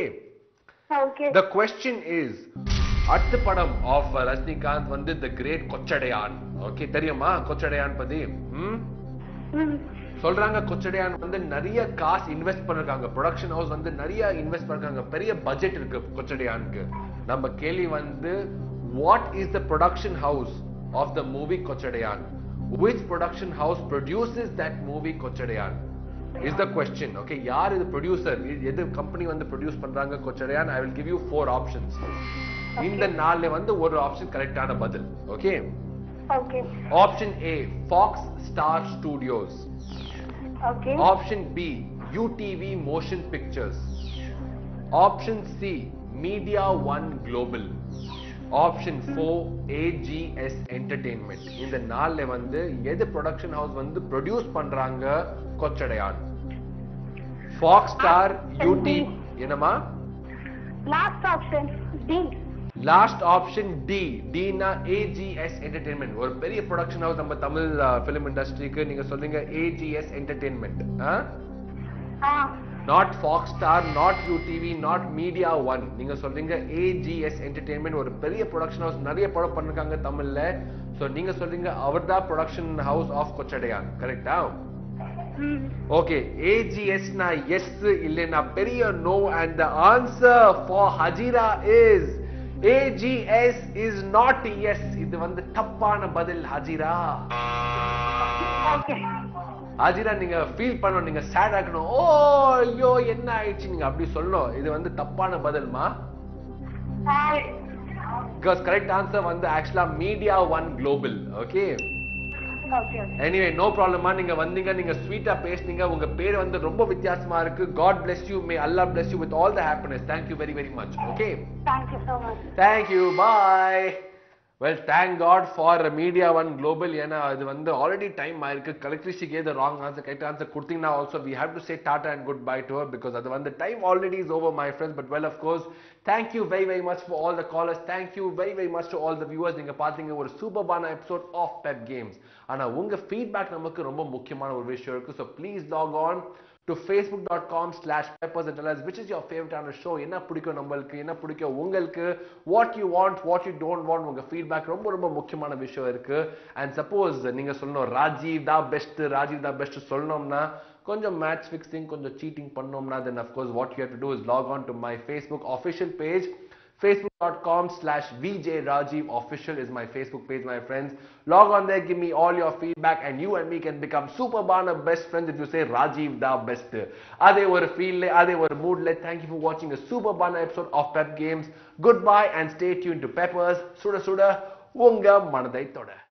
okay The question is அடுத்த படம் ஆஃப் ரஜினிகாந்த் வந்து த கிரேட் கொச்சடையான் ஓகே தெரியுமா கொச்சடையான் பத்தி ம் ம் சொல்றாங்க கொச்சடையான் வந்து நிறைய காசு இன்வெஸ்ட் பண்ணிருக்காங்க ப்ரொடக்ஷன் ஹவுஸ் வந்து நிறைய இன்வெஸ்ட் பண்ணிருக்காங்க பெரிய பட்ஜெட் இருக்கு கொச்சடையானுக்கு நம்ம கேள்வி வந்து what is the production house of the movie Kochadaiiyaan which production house produces that movie Kochadaiiyaan is the question okay யார் இது ப்ரொடியூசர் எது கம்பெனி வந்து ப்ரொடியூஸ் பண்றாங்க Kochadaiiyaan I will give you four options இந்த நாள்ல வந்து ஒரு ஆப்ஷன் கரெக்டான பதில் okay okay option A Fox Star Studios okay option B UTV Motion Pictures option C Media One Global option four AGS Entertainment இந்த நாள்ல வந்து எது ப்ரொடக்ஷன் ஹவுஸ் வந்து ப்ரொடியூஸ் பண்றாங்க கொச்சடையான் ஃபாக்ஸ் ஸ்டார் யூடி என்னமா last option D last option D டினா ஏஜிஎஸ் என்டர்டெயின்மெண்ட் ஒரு பெரிய ப்ரொடக்ஷன் ஹவுஸ் நம்ம தமிழ் ஃபிலிம் இண்டஸ்ட்ரிக்கு நீங்க சொல்றீங்க ஏஜிஎஸ் என்டர்டெயின்மெண்ட் ஆ not Fox Star not U TV not Media One நீங்க சொல்றீங்க ஏஜிஎஸ் என்டர்டெயின்மெண்ட் ஒரு பெரிய ப்ரொடக்ஷன் ஹவுஸ் நிறைய படம் பண்ணிருக்காங்க தமிழ்ல சோ நீங்க சொல்றீங்க அவர்தான் ப்ரொடக்ஷன் ஹவுஸ் ஆஃப் கொச்சடையான் கரெக்டா ம் ஓகே ஏஜிஎஸ் நா எஸ் இல்லைன்னா பெரிய no and the answer for ஹஜிரா is AGS is not yes இது வந்து தப்பான பதில் ஹஜிரா ஓகே ஹஜிரா நீங்க ஃபீல் பண்ணணும் நீங்க சேட் ஆக்கணும் ஓ ஐயோ என்ன ஆயிடுச்சு நீங்க அப்படி சொல்லணும் இது வந்து தப்பான பதில்மா பிகாஸ் கரெக்ட் ஆன்சர் வந்து ஆக்சுவலா Media One global okay okay anyway no ப்ராப்ளமா நீங்க வந்தீங்க நீங்க ஸ்வீட்டா பேசுனீங்க உங்க பேர் வந்து ரொம்ப வித்தியாசமா இருக்கு God bless you may Allah bless you with all the happiness thank you very very much okay thank you so much thank you bye well thank god for media one global ஏன்னா அது வந்து ஆல்ரெடி டைம் ஆயிருக்கு கலெக்ட்ரிசி கேத ராங் ஆன்சர் கரெக்ட் ஆன்சர் கொடுத்தீங்கன்னா also we have to say tata and goodbye to her because அது வந்து time already is over my friends but well of course thank you very very much for all the callers thank you very very much to all the viewers நீங்க பாத்தீங்க ஒரு சூப்பர்பான எபிசோட் ஆஃப் பெப் கேம்ஸ் ஆனா உங்க ஃபீட்பேக் நமக்கு ரொம்ப முக்கியமான ஒரு விஷயம் இருக்கு so please log on to facebook.com slash peppers and tell us which is your favorite on the show என்ன பிடிக்கும் நம்மளுக்கு என்ன பிடிக்கும் உங்களுக்கு what you want what you don't want உங்க feedback ரொம்ப ரொம்ப முக்கியமான விஷயம் இருக்கு and suppose நீங்க சொல்லணும் ராஜீவ் தான் பெஸ்ட் ராஜீவ் தான் பெஸ்ட் சொல்லணும்னா கொஞ்சம் மேட்ச் ஃபிக்ஸிங் கொஞ்சம் சீட்டிங் பண்ணோம்னா then of course what you have to do is log on to my facebook official page facebook.com slash vj rajiv official is my facebook page my friends log on there give me all your feedback and you and me can become super bana best friends if you say rajiv da best அதே ஒரு ஃபீல்ல அதே ஒரு மூட்ல thank you for watching a super bana episode of pep games goodbye and stay tuned to peppers சுட சுட உங்க மனதை தொட